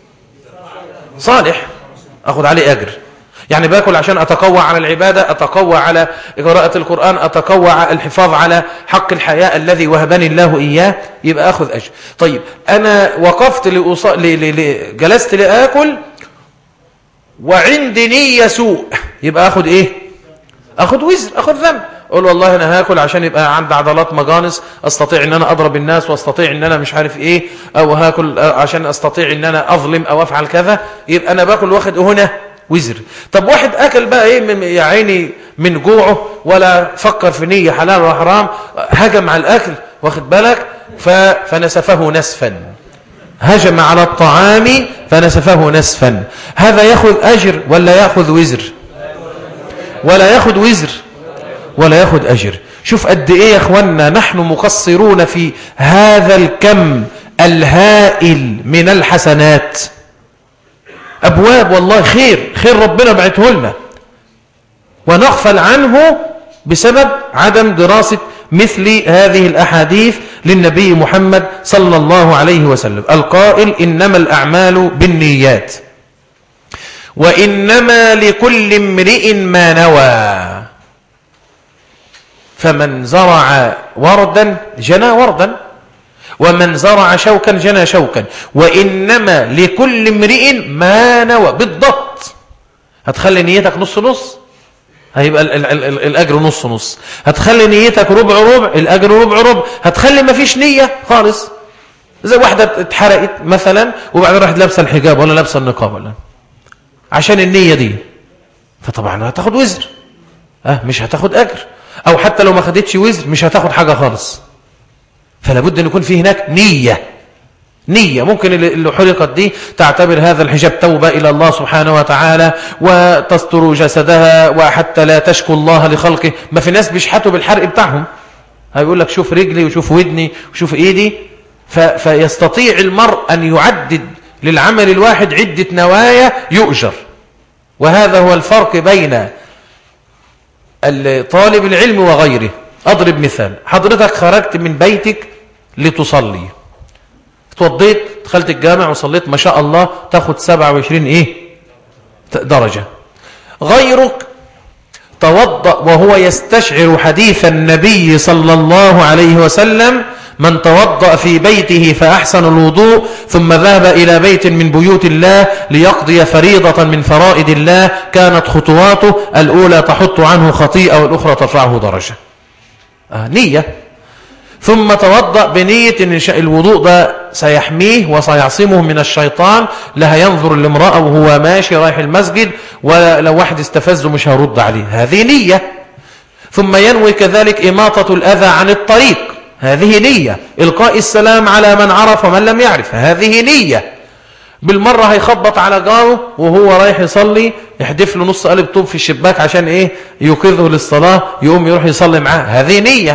صالح اخذ عليه اجر يعني باكل عشان أتقوى على العبادة أتقوى على قراءة القرآن أتقوى على الحفاظ على حق الحياة الذي وهبني الله إياه يبقى أخذ أجر طيب أنا وقفت لأص... ل... ل... ل... جلست لآكل وعندي نية سوء يبقى أخذ إيه أخذ وزر أخذ ذنب أقول والله أنا هاكل عشان يبقى عندي عضلات مجانس أستطيع أن أنا أضرب الناس وأستطيع أن أنا مش عارف إيه أو هاكل عشان أستطيع أن أنا أظلم أو أفعل كذا يبقى أنا باكل واخد هنا وزر طب واحد أكل بقى إيه من يا عيني من جوعه ولا فكر في نية حلال ولا حرام هجم على الأكل واخد بالك فنسفه نسفا هجم على الطعام فنسفه نسفا هذا يأخذ أجر ولا يأخذ وزر ولا يأخذ وزر ولا يأخذ أجر شوف قد إيه يا أخوانا نحن مقصرون في هذا الكم الهائل من الحسنات أبواب والله خير خير ربنا بعته لنا ونغفل عنه بسبب عدم دراسة مثل هذه الأحاديث للنبي محمد صلى الله عليه وسلم القائل إنما الأعمال بالنيات وإنما لكل امرئ ما نوى فمن زرع وردا جنى وردا ومن زرع شوكا جنى شوكا وإنما لكل امرئ ما نوى بالضبط هتخلي نيتك نص نص هيبقى ال ال ال الأجر نص نص هتخلي نيتك ربع ربع الأجر ربع ربع هتخلي ما فيش نية خالص زي واحدة اتحرقت مثلا وبعدين راحت لابسة الحجاب ولا لابسة النقاب ولا عشان النية دي فطبعا هتاخد وزر اه مش هتاخد أجر أو حتى لو ما خدتش وزر مش هتاخد حاجة خالص فلا بد أن يكون في هناك نية نية ممكن اللي حرقت دي تعتبر هذا الحجاب توبة إلى الله سبحانه وتعالى وتستر جسدها وحتى لا تشكو الله لخلقه ما في ناس بيشحتوا بالحرق بتاعهم هيقول لك شوف رجلي وشوف ودني وشوف ايدي فيستطيع المرء أن يعدد للعمل الواحد عدة نوايا يؤجر وهذا هو الفرق بين طالب العلم وغيره أضرب مثال حضرتك خرجت من بيتك لتصلي اتوضيت دخلت الجامع وصليت ما شاء الله تاخد 27 ايه درجة غيرك توضأ وهو يستشعر حديث النبي صلى الله عليه وسلم من توضأ في بيته فأحسن الوضوء ثم ذهب إلى بيت من بيوت الله ليقضي فريضة من فرائد الله كانت خطواته الأولى تحط عنه خطيئة والأخرى ترفعه درجة آه نية ثم توضأ بنية أن الوضوء ده سيحميه وسيعصمه من الشيطان لا ينظر لامرأة وهو ماشي رايح المسجد ولو واحد استفزه مش هرد عليه هذه نية ثم ينوي كذلك إماطة الأذى عن الطريق هذه نية إلقاء السلام على من عرف ومن لم يعرف هذه نية بالمرة هيخبط على جاره وهو رايح يصلي يحدف له نص قلب طوب في الشباك عشان ايه يوقظه للصلاة يقوم يروح يصلي معاه هذه نية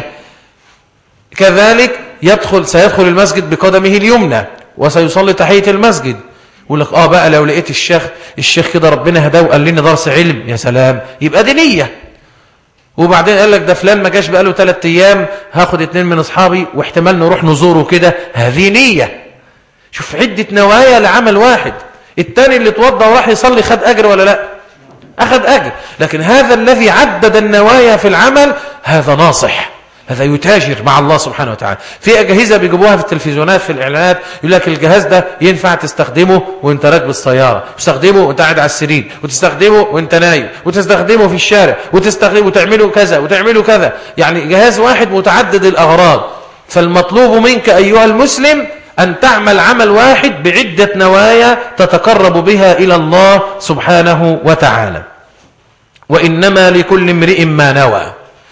كذلك يدخل سيدخل المسجد بقدمه اليمنى وسيصلي تحية المسجد يقول لك اه بقى لو لقيت الشيخ الشيخ كده ربنا هداه وقال لنا درس علم يا سلام يبقى دي نية وبعدين قال لك ده فلان ما جاش بقاله ثلاث ايام هاخد اتنين من اصحابي واحتمال نروح نزوره كده هذه نية شوف عدة نوايا لعمل واحد التاني اللي اتوضى وراح يصلي خد اجر ولا لا اخذ اجر لكن هذا الذي عدد النوايا في العمل هذا ناصح هذا يتاجر مع الله سبحانه وتعالى في أجهزة بيجيبوها في التلفزيونات في الإعلانات يقول لك الجهاز ده ينفع تستخدمه وانت راكب السيارة تستخدمه وانت قاعد على السرير وتستخدمه وانت نايم وتستخدمه في الشارع وتستخدمه وتعمله كذا وتعمله كذا يعني جهاز واحد متعدد الأغراض فالمطلوب منك أيها المسلم أن تعمل عمل واحد بعدة نوايا تتقرب بها إلى الله سبحانه وتعالى وإنما لكل امرئ ما نوى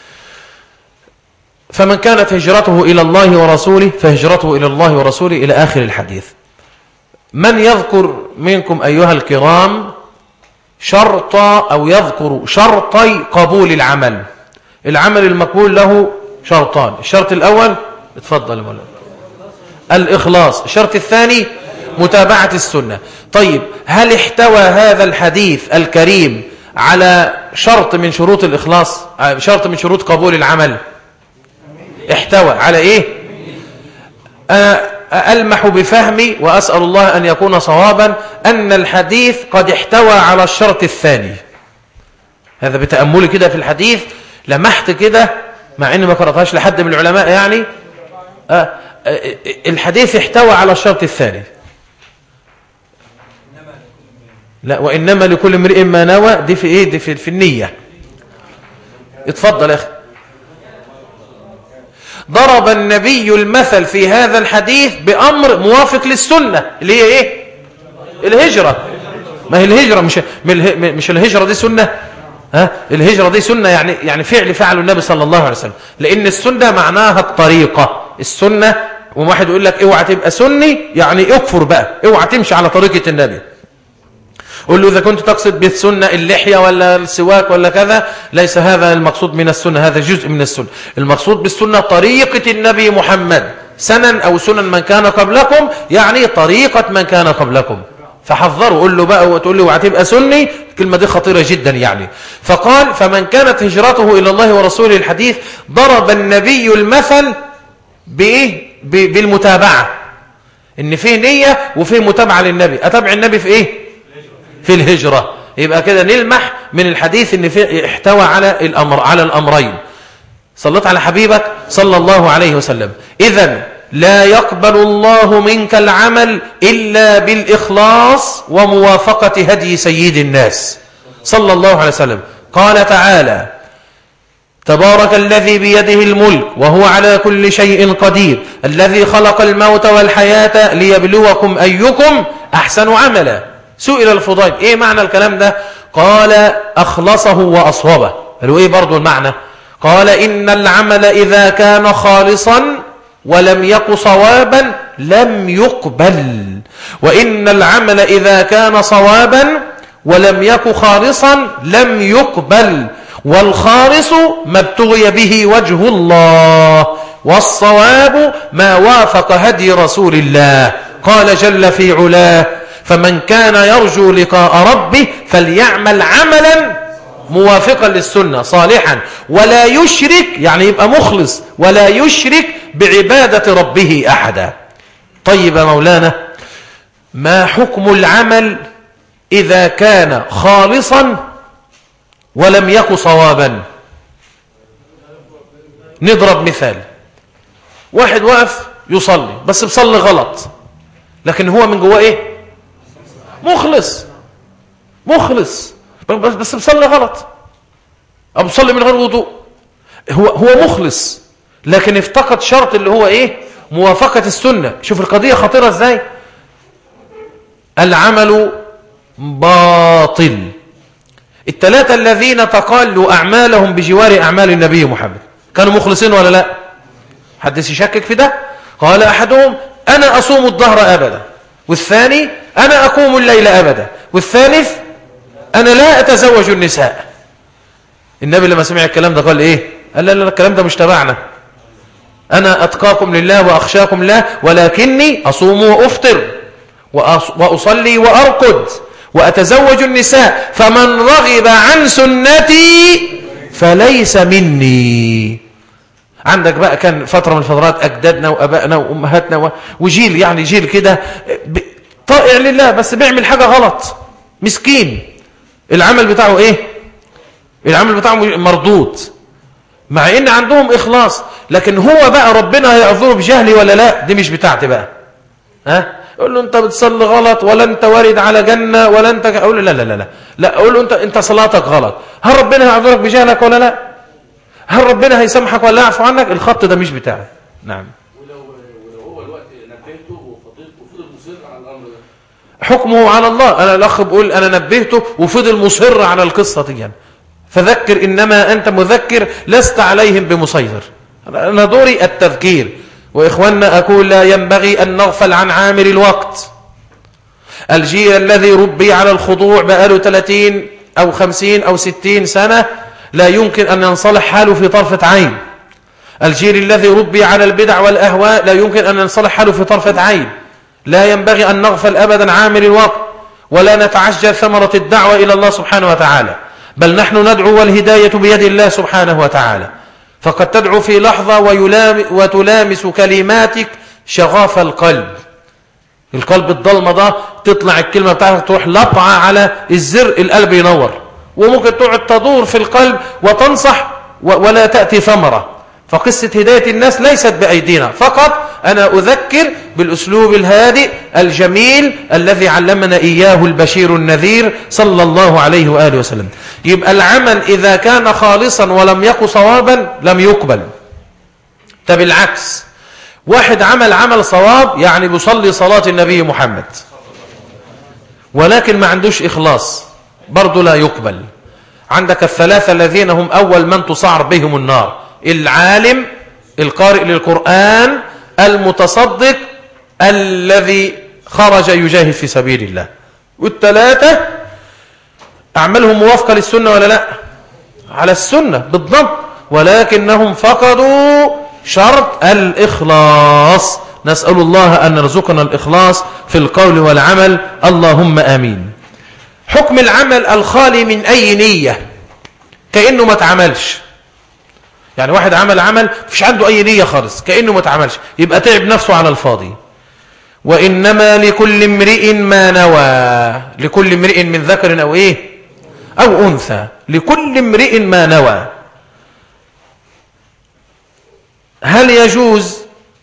فمن كانت هجرته إلى الله ورسوله فهجرته إلى الله ورسوله إلى آخر الحديث من يذكر منكم أيها الكرام شرط أو يذكر شرطي قبول العمل العمل المقبول له شرطان الشرط الأول اتفضل مولانا الإخلاص الشرط الثاني متابعة السنة طيب هل احتوى هذا الحديث الكريم على شرط من شروط الإخلاص شرط من شروط قبول العمل احتوى على ايه أنا ألمح بفهمي وأسأل الله أن يكون صوابا أن الحديث قد احتوى على الشرط الثاني هذا بتأملي كده في الحديث لمحت كده مع أني ما قرأتهاش لحد من العلماء يعني آه الحديث احتوى على الشرط الثاني لا وإنما لكل امرئ ما نوى دي في إيه دي في, في النية اتفضل يا أخي ضرب النبي المثل في هذا الحديث بأمر موافق للسنة اللي هي إيه الهجرة ما هي الهجرة مش مش الهجرة دي سنة ها الهجرة دي سنة يعني يعني فعل فعله النبي صلى الله عليه وسلم لأن السنة معناها الطريقة السنة وواحد يقول لك اوعى تبقى سني يعني اكفر بقى اوعى تمشي على طريقة النبي قل له إذا كنت تقصد بالسنة اللحية ولا السواك ولا كذا ليس هذا المقصود من السنة هذا جزء من السنة المقصود بالسنة طريقة النبي محمد سنن أو سنن من كان قبلكم يعني طريقة من كان قبلكم فحذروا قل له بقى وتقول له وهتبقى سني الكلمة دي خطيرة جدا يعني فقال فمن كانت هجرته إلى الله ورسوله الحديث ضرب النبي المثل بإيه بالمتابعة إن فيه نية وفيه متابعة للنبي أتابع النبي في إيه في الهجرة يبقى كده نلمح من الحديث ان في احتوى على الامر على الامرين صليت على حبيبك صلى الله عليه وسلم اذا لا يقبل الله منك العمل الا بالاخلاص وموافقه هدي سيد الناس صلى الله عليه وسلم قال تعالى تبارك الذي بيده الملك وهو على كل شيء قدير الذي خلق الموت والحياة ليبلوكم أيكم أحسن عملا سئل الفضيل ايه معنى الكلام ده قال اخلصه واصوبه قالوا ايه برضو المعنى قال ان العمل اذا كان خالصا ولم يك صوابا لم يقبل وإن العمل إذا كان صوابا ولم يك خالصا لم يقبل والخالص ما ابتغي به وجه الله والصواب ما وافق هدي رسول الله قال جل في علاه فمن كان يرجو لقاء ربه فليعمل عملا موافقا للسنة صالحا ولا يشرك يعني يبقى مخلص ولا يشرك بعبادة ربه أحدا طيب مولانا ما حكم العمل إذا كان خالصا ولم يك صوابا نضرب مثال واحد وقف يصلي بس بصلي غلط لكن هو من جواه ايه مخلص مخلص بس بصلي غلط او بصلي من غير وضوء هو هو مخلص لكن افتقد شرط اللي هو ايه موافقة السنة شوف القضية خطيرة ازاي العمل باطل الثلاثة الذين تقالوا أعمالهم بجوار أعمال النبي محمد كانوا مخلصين ولا لا حد يشكك في ده قال أحدهم أنا أصوم الظهر أبدا والثاني أنا أقوم الليل أبدا والثالث أنا لا أتزوج النساء النبي لما سمع الكلام ده قال إيه قال لا لا الكلام ده مش تبعنا أنا أتقاكم لله وأخشاكم الله ولكني أصوم وأفطر وأصلي وأرقد وأتزوج النساء فمن رغب عن سنتي فليس مني عندك بقى كان فترة من الفترات أجدادنا وأبائنا وأمهاتنا وجيل يعني جيل كده طائع لله بس بيعمل حاجة غلط مسكين العمل بتاعه إيه العمل بتاعه مردود مع ان عندهم اخلاص لكن هو بقى ربنا هيعذره بجهلي ولا لا دي مش بتاعتي بقى ها يقول له انت بتصلي غلط ولا انت وارد على جنة ولا انت اقول له لا لا لا لا لا اقول له انت انت صلاتك غلط هل ربنا هيعذرك بجهلك ولا لا هل ربنا هيسامحك ولا يعفو عنك الخط ده مش بتاعي نعم ولو ولو هو الوقت نبهته وفضل مصر على الامر ده حكمه على الله انا الاخ بقول انا نبهته وفضل مصر على القصه دي يعني. فذكر إنما أنت مذكر لست عليهم بمسيطر أنا دوري التذكير وإخواننا أقول لا ينبغي أن نغفل عن عامر الوقت الجيل الذي ربي على الخضوع بقاله 30 أو 50 أو 60 سنة لا يمكن أن ينصلح حاله في طرفة عين الجيل الذي ربي على البدع والأهواء لا يمكن أن ينصلح حاله في طرفة عين لا ينبغي أن نغفل أبدا عامر الوقت ولا نتعجل ثمرة الدعوة إلى الله سبحانه وتعالى بل نحن ندعو والهداية بيد الله سبحانه وتعالى فقد تدعو في لحظة ويلام وتلامس كلماتك شغاف القلب القلب الضلمة ده تطلع الكلمة بتاعتك تروح لطعة على الزر القلب ينور وممكن تقعد تدور في القلب وتنصح ولا تأتي ثمرة فقصة هداية الناس ليست بأيدينا فقط أنا أذكر بالأسلوب الهادئ الجميل الذي علمنا إياه البشير النذير صلى الله عليه وآله وسلم يبقى العمل إذا كان خالصا ولم يك صوابا لم يقبل طب العكس واحد عمل عمل صواب يعني بيصلي صلاة النبي محمد ولكن ما عندوش إخلاص برضه لا يقبل عندك الثلاثة الذين هم أول من تصعر بهم النار العالم القارئ للقرآن المتصدق الذي خرج يجاهد في سبيل الله والثلاثة أعمالهم موافقة للسنة ولا لا على السنة بالضبط ولكنهم فقدوا شرط الإخلاص نسأل الله أن نرزقنا الإخلاص في القول والعمل اللهم آمين حكم العمل الخالي من أي نية كأنه ما تعملش يعني واحد عمل عمل مفيش عنده أي نية خالص كأنه ما اتعملش يبقى تعب نفسه على الفاضي وإنما لكل امرئ ما نوى لكل امرئ من ذكر أو إيه أو أنثى لكل امرئ ما نوى هل يجوز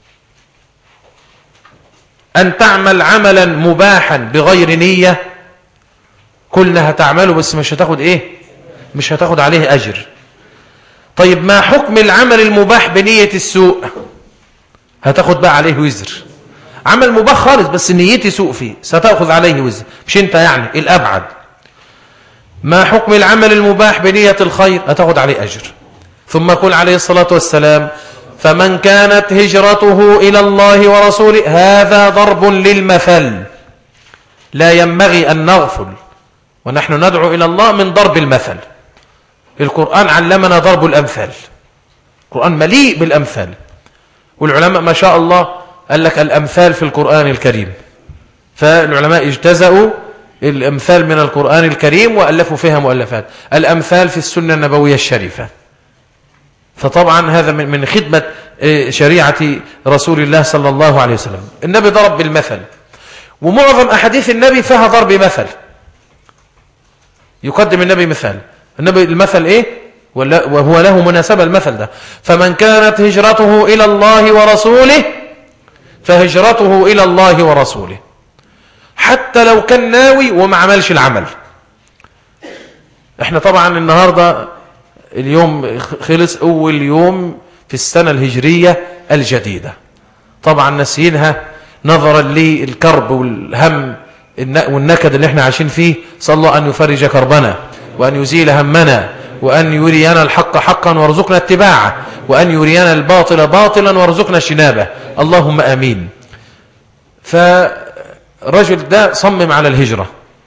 أن تعمل عملا مباحا بغير نية كلها هتعمله بس مش هتاخد إيه مش هتاخد عليه أجر طيب ما حكم العمل المباح بنية السوء هتاخد بقى عليه وزر عمل مباح خالص بس نيتي سوء فيه ستأخذ عليه وزر مش انت يعني الأبعد ما حكم العمل المباح بنية الخير هتاخد عليه أجر ثم يقول عليه الصلاة والسلام فمن كانت هجرته إلى الله ورسوله هذا ضرب للمثل لا ينبغي أن نغفل ونحن ندعو إلى الله من ضرب المثل القرآن علمنا ضرب الأمثال القرآن مليء بالأمثال والعلماء ما شاء الله قال لك الأمثال في القرآن الكريم فالعلماء اجتزأوا الأمثال من القرآن الكريم وألفوا فيها مؤلفات الأمثال في السنة النبوية الشريفة فطبعا هذا من خدمة آه، شريعة رسول الله صلى الله عليه وسلم النبي ضرب بالمثل ومعظم أحاديث النبي فيها ضرب مثل يقدم النبي مثال النبي المثل إيه وهو له مناسبة المثل ده فمن كانت هجرته إلى الله ورسوله فهجرته إلى الله ورسوله حتى لو كان ناوي وما عملش العمل احنا طبعا النهاردة اليوم خلص اول يوم في السنة الهجرية الجديدة طبعا نسينها نظرا للكرب والهم والنكد اللي احنا عايشين فيه صلى الله أن يفرج كربنا وأن يزيل همنا وأن يرينا الحق حقا وارزقنا اتباعه وأن يرينا الباطل باطلا وارزقنا اجتنابه اللهم آمين فرجل ده صمم على الهجرة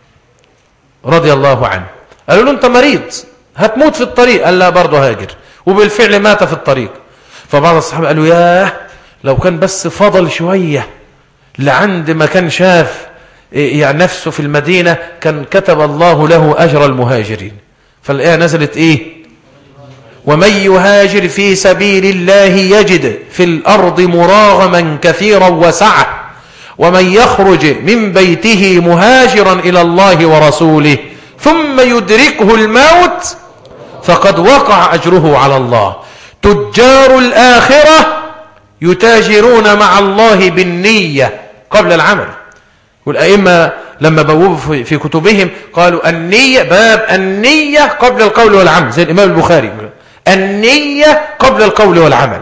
رضي الله عنه قالوا له أنت مريض هتموت في الطريق قال لا برضه هاجر وبالفعل مات في الطريق فبعض الصحابة قالوا ياه لو كان بس فضل شوية لعند ما كان شاف يعني نفسه في المدينة كان كتب الله له أجر المهاجرين فالآية نزلت إيه ومن يهاجر في سبيل الله يجد في الأرض مراغما كثيرا وسعة ومن يخرج من بيته مهاجرا إلى الله ورسوله ثم يدركه الموت فقد وقع أجره على الله تجار الآخرة يتاجرون مع الله بالنية قبل العمل والأئمة لما بوبوا في كتبهم قالوا النية باب النية قبل القول والعمل زي الإمام البخاري النية قبل القول والعمل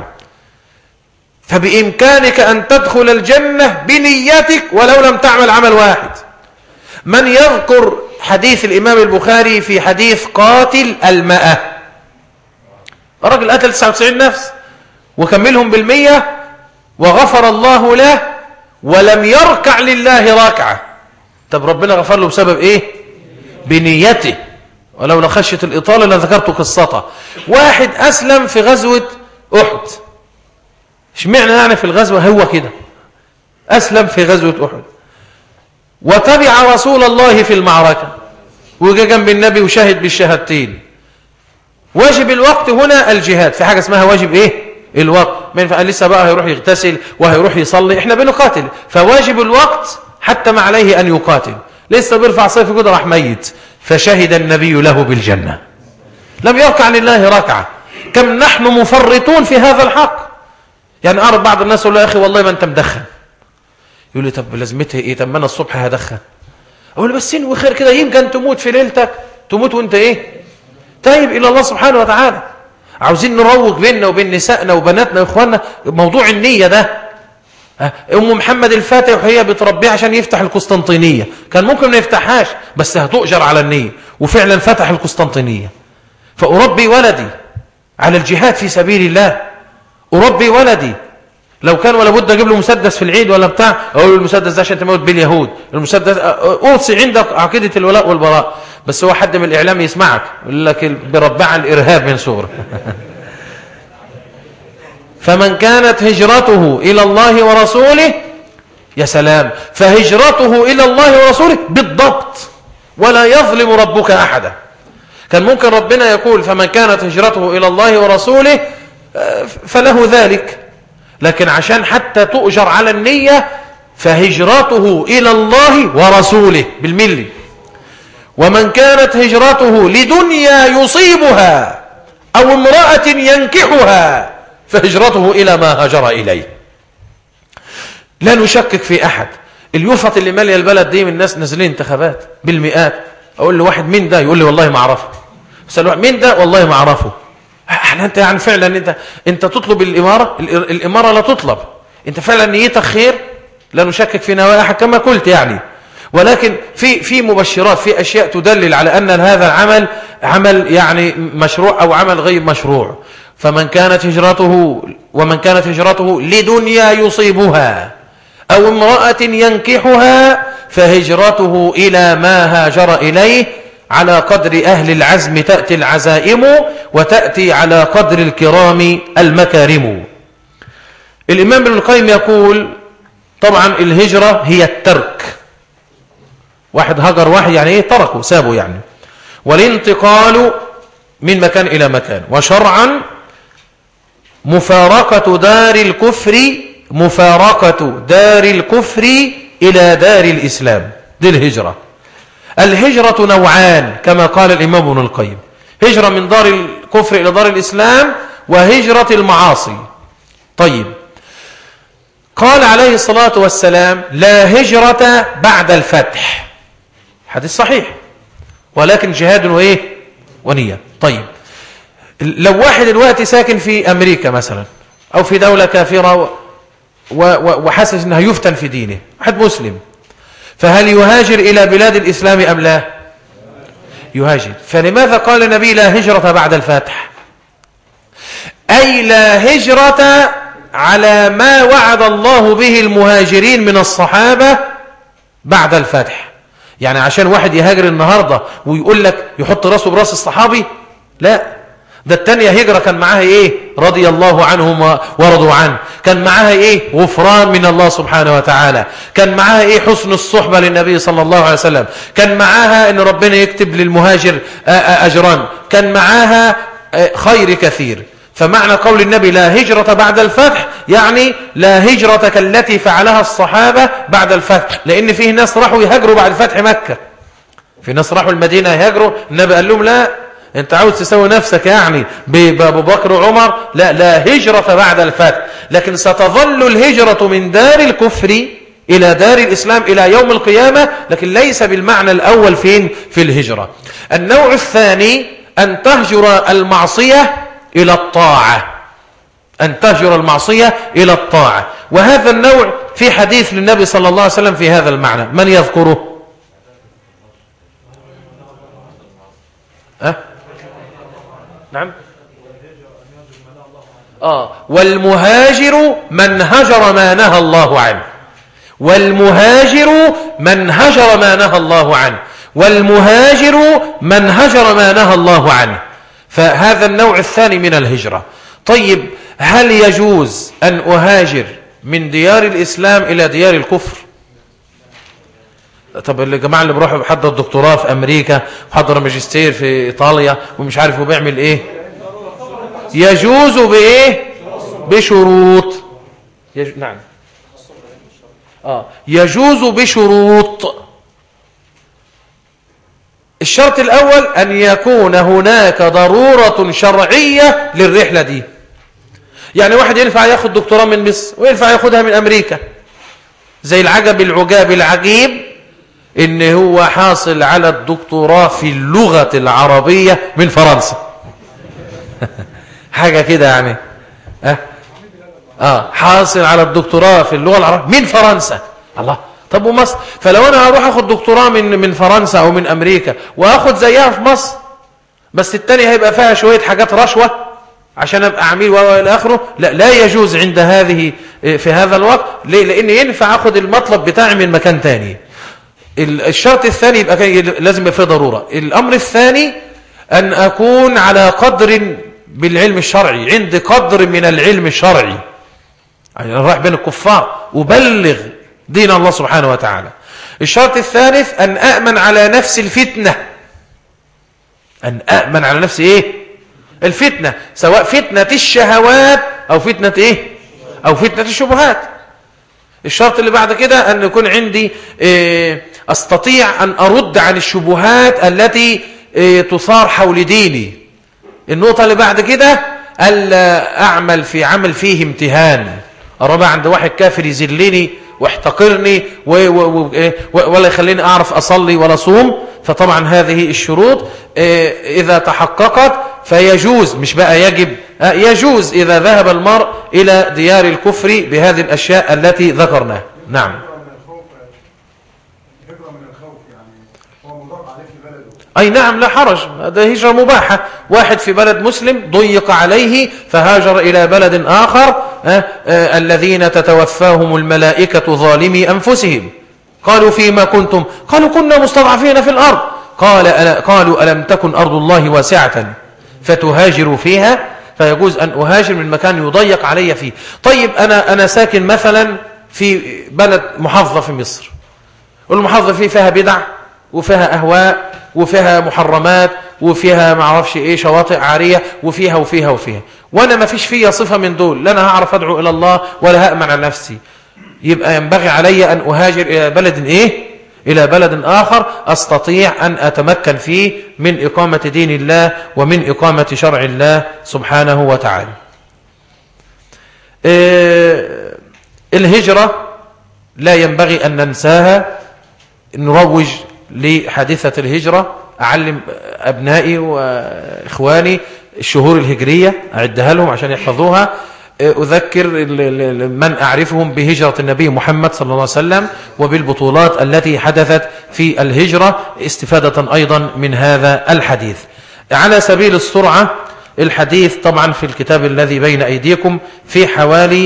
فبإمكانك أن تدخل الجنة بنيتك ولو لم تعمل عمل واحد من يذكر حديث الإمام البخاري في حديث قاتل الماء الرجل قتل 99 نفس وكملهم بالمية وغفر الله له ولم يركع لله راكعة طب ربنا غفر له بسبب ايه بنيته ولو لخشية الإطالة لذكرت قصته واحد أسلم في غزوة أحد اشمعنى يعني في الغزوة هو كده أسلم في غزوة أحد وتبع رسول الله في المعركة وجاء جنب النبي وشهد بالشهادتين واجب الوقت هنا الجهاد في حاجة اسمها واجب ايه الوقت ما ينفع لسه بقى هيروح يغتسل وهيروح يصلي احنا بنقاتل فواجب الوقت حتى ما عليه أن يقاتل لسه بيرفع صيف كده راح ميت فشهد النبي له بالجنة لم يركع لله ركعة كم نحن مفرطون في هذا الحق يعني أعرف بعض الناس يقول له يا أخي والله ما أنت مدخن يقول لي طب لازمتها إيه طب ما أنا الصبح هدخن أقول له بس إنه خير كده يمكن تموت في ليلتك تموت وأنت إيه تايب إلى الله سبحانه وتعالى عاوزين نروج بيننا وبين نسائنا وبناتنا واخواننا موضوع النية ده ام محمد الفاتح وهي بتربيه عشان يفتح القسطنطينية كان ممكن ما يفتحهاش بس هتؤجر على النية وفعلا فتح القسطنطينية فأربي ولدي على الجهاد في سبيل الله أربي ولدي لو كان ولا بد اجيب له مسدس في العيد ولا بتاع اقول له المسدس ده عشان تموت باليهود المسدس اوصي عندك عقيده الولاء والبراء بس هو حد من الاعلام يسمعك يقول لك بربع الارهاب من صغره فمن كانت هجرته الى الله ورسوله يا سلام فهجرته الى الله ورسوله بالضبط ولا يظلم ربك احدا كان ممكن ربنا يقول فمن كانت هجرته الى الله ورسوله آه، فله ذلك لكن عشان حتى تؤجر على النية فهجرته إلى الله ورسوله بالملي ومن كانت هجرته لدنيا يصيبها أو امرأة ينكحها فهجرته إلى ما هجر إليه لا نشكك في أحد اليوفط اللي مالي البلد دي من الناس نازلين انتخابات بالمئات أقول له واحد مين ده يقول لي والله ما أعرفه بسأل مين ده والله ما أعرفه احنا انت يعني فعلا انت انت تطلب الاماره الاماره لا تطلب انت فعلا نيتك خير لا نشكك في نواياك كما قلت يعني ولكن في في مبشرات في اشياء تدلل على ان هذا العمل عمل يعني مشروع او عمل غير مشروع فمن كانت هجرته ومن كانت هجرته لدنيا يصيبها أو امرأة ينكحها فهجرته إلى ما هاجر إليه على قدر أهل العزم تأتي العزائم وتأتي على قدر الكرام المكارم الإمام ابن القيم يقول طبعا الهجرة هي الترك واحد هجر واحد يعني ايه تركه سابه يعني والانتقال من مكان إلى مكان وشرعا مفارقة دار الكفر مفارقة دار الكفر إلى دار الإسلام دي الهجرة الهجرة نوعان كما قال الإمام ابن القيم هجرة من دار الكفر إلى دار الإسلام وهجرة المعاصي طيب قال عليه الصلاة والسلام لا هجرة بعد الفتح حديث صحيح ولكن جهاد وإيه ونية طيب لو واحد دلوقتي ساكن في أمريكا مثلا أو في دولة كافرة وحاسس أنها يفتن في دينه واحد مسلم فهل يهاجر إلى بلاد الإسلام أم لا يهاجر فلماذا قال النبي لا هجرة بعد الفاتح أي لا هجرة على ما وعد الله به المهاجرين من الصحابة بعد الفتح يعني عشان واحد يهاجر النهاردة ويقول لك يحط راسه براس الصحابي لا ده التانية هجرة كان معاها ايه رضي الله عنهم ورضوا عنه كان معاها ايه غفران من الله سبحانه وتعالى كان معاها ايه حسن الصحبة للنبي صلى الله عليه وسلم كان معاها ان ربنا يكتب للمهاجر اجران كان معاها خير كثير فمعنى قول النبي لا هجرة بعد الفتح يعني لا هجرة كالتي فعلها الصحابة بعد الفتح لأن فيه ناس راحوا يهاجروا بعد فتح مكة في ناس راحوا المدينة يهاجروا النبي قال لهم لا انت عاوز تسوي نفسك يعني بابو بكر وعمر لا لا هجرة بعد الفتح لكن ستظل الهجرة من دار الكفر إلى دار الإسلام إلى يوم القيامة لكن ليس بالمعنى الأول فين في الهجرة النوع الثاني أن تهجر المعصية إلى الطاعة أن تهجر المعصية إلى الطاعة وهذا النوع في حديث للنبي صلى الله عليه وسلم في هذا المعنى من يذكره أه؟ نعم آه والمهاجر من هجر ما نهى الله عنه والمهاجر من هجر ما نهى الله عنه والمهاجر من هجر ما نهى الله عنه فهذا النوع الثاني من الهجرة طيب هل يجوز أن أهاجر من ديار الإسلام إلى ديار الكفر طب الجماعة اللي بروحوا بحضر دكتوراه في أمريكا وحضر ماجستير في إيطاليا ومش عارف هو بيعمل إيه يجوز بإيه بشروط يج... نعم آه. يجوز بشروط الشرط الأول أن يكون هناك ضرورة شرعية للرحلة دي يعني واحد ينفع ياخد دكتوراه من مصر وينفع ياخدها من أمريكا زي العجب العجاب العجيب إن هو حاصل على الدكتوراه في اللغة العربية من فرنسا حاجة كده يعني أه؟ آه حاصل على الدكتوراه في اللغة العربية من فرنسا الله طب ومصر فلو انا هروح اخد دكتوراه من من فرنسا او من امريكا واخد زيها في مصر بس التاني هيبقى فيها شويه حاجات رشوه عشان ابقى عميل والى اخره لا لا يجوز عند هذه في هذا الوقت ليه لان ينفع اخد المطلب بتاعي من مكان تاني الشرط الثاني يبقى لازم يبقى فيه ضروره الامر الثاني ان اكون على قدر بالعلم الشرعي عندي قدر من العلم الشرعي يعني رايح بين الكفار وبلغ دين الله سبحانه وتعالى الشرط الثالث أن أأمن على نفس الفتنة أن أأمن على نفس إيه الفتنة سواء فتنة الشهوات أو فتنة إيه أو فتنة الشبهات الشرط اللي بعد كده أن يكون عندي إيه أستطيع أن أرد عن الشبهات التي إيه تثار حول ديني النقطة اللي بعد كده ألا أعمل في عمل فيه امتهان الرابع عند واحد كافر يذلني واحتقرني إيه، ولا يخليني أعرف أصلي ولا صوم فطبعا هذه الشروط إيه، إذا تحققت فيجوز مش بقى يجب آه، يجوز إذا ذهب المرء إلى ديار الكفر بهذه الأشياء التي ذكرناها نعم أي نعم لا حرج هذا هجرة مباحة واحد في بلد مسلم ضيق عليه فهاجر إلى بلد آخر أه أه الذين تتوفاهم الملائكة ظالمي أنفسهم قالوا فيما كنتم قالوا كنا مستضعفين في الأرض قال قالوا ألم تكن أرض الله واسعة فتهاجروا فيها فيجوز أن أهاجر من مكان يضيق علي فيه طيب أنا, أنا ساكن مثلا في بلد محافظة في مصر والمحافظة فيه فيها بدع وفيها أهواء وفيها محرمات وفيها ما اعرفش ايه شواطئ عارية وفيها وفيها وفيها وانا ما فيش فيها صفة من دول لا انا هعرف ادعو الى الله ولا هأمن على نفسي يبقى ينبغي علي ان اهاجر الى بلد ايه الى بلد اخر استطيع ان اتمكن فيه من اقامة دين الله ومن اقامة شرع الله سبحانه وتعالى إيه الهجرة لا ينبغي ان ننساها نروج لحادثة الهجرة أعلم أبنائي وإخواني الشهور الهجرية أعدها لهم عشان يحفظوها أذكر من أعرفهم بهجرة النبي محمد صلى الله عليه وسلم وبالبطولات التي حدثت في الهجرة استفادة أيضا من هذا الحديث على سبيل السرعة الحديث طبعا في الكتاب الذي بين أيديكم في حوالي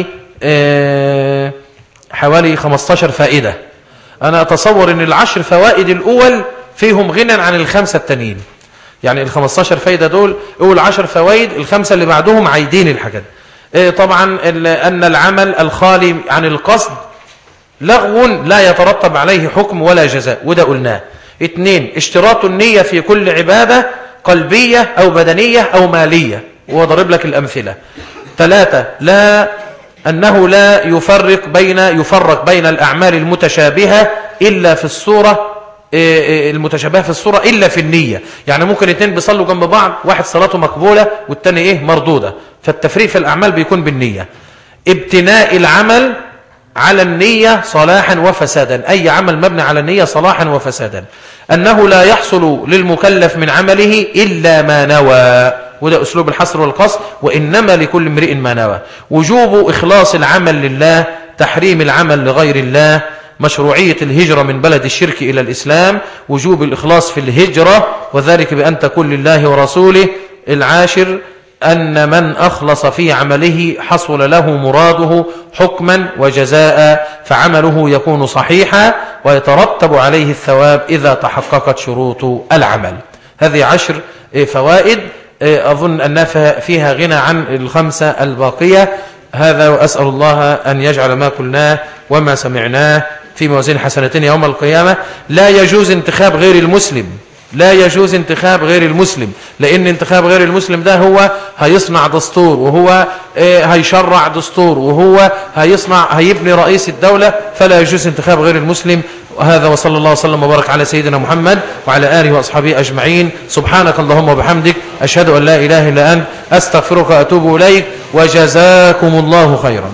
حوالي 15 فائدة أنا أتصور أن العشر فوائد الأول فيهم غنى عن الخمسة التانيين يعني ال 15 فايدة دول أول 10 فوائد الخمسة اللي بعدهم عايدين الحاجات إيه طبعا أن العمل الخالي عن القصد لغو لا يترتب عليه حكم ولا جزاء وده قلناه اثنين اشتراط النية في كل عبادة قلبية أو بدنية أو مالية وضرب لك الأمثلة ثلاثة لا أنه لا يفرق بين يفرق بين الأعمال المتشابهة إلا في الصورة إيه، إيه، المتشابهة في الصورة إلا في النية يعني ممكن اثنين بيصلوا جنب بعض واحد صلاته مقبولة والتاني إيه مردودة فالتفريق في الأعمال بيكون بالنية ابتناء العمل على النية صلاحا وفسادا أي عمل مبني على النية صلاحا وفسادا أنه لا يحصل للمكلف من عمله إلا ما نوى وده أسلوب الحصر والقصر وإنما لكل امرئ ما نوى وجوب إخلاص العمل لله تحريم العمل لغير الله مشروعية الهجرة من بلد الشرك إلى الإسلام وجوب الإخلاص في الهجرة وذلك بأن تكون لله ورسوله العاشر أن من أخلص في عمله حصل له مراده حكما وجزاء فعمله يكون صحيحا ويترتب عليه الثواب إذا تحققت شروط العمل هذه عشر فوائد أظن أن فيها غنى عن الخمسة الباقية هذا وأسأل الله أن يجعل ما قلناه وما سمعناه في موازين حسنتين يوم القيامة لا يجوز انتخاب غير المسلم لا يجوز انتخاب غير المسلم لأن انتخاب غير المسلم ده هو هيصنع دستور وهو هيشرع دستور وهو هيصنع هيبني رئيس الدولة فلا يجوز انتخاب غير المسلم وهذا وصلى الله وسلم وبارك على سيدنا محمد وعلى آله وأصحابه أجمعين سبحانك اللهم وبحمدك أشهد أن لا إله إلا أنت أستغفرك وأتوب إليك وجزاكم الله خيرا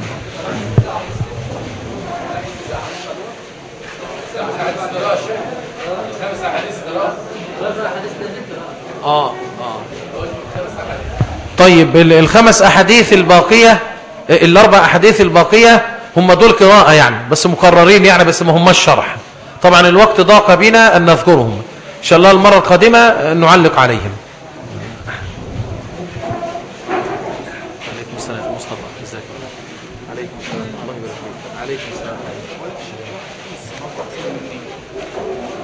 آه آه طيب الخمس أحاديث الباقية الأربع أحاديث الباقية هم دول قراءة يعني بس مكررين يعني بس ما هماش شرح طبعا الوقت ضاق بنا أن نذكرهم إن شاء الله المرة القادمة نعلق عليهم عليكم السلام مصطفى ازيك عليكم السلام الله يبارك فيك عليكم السلام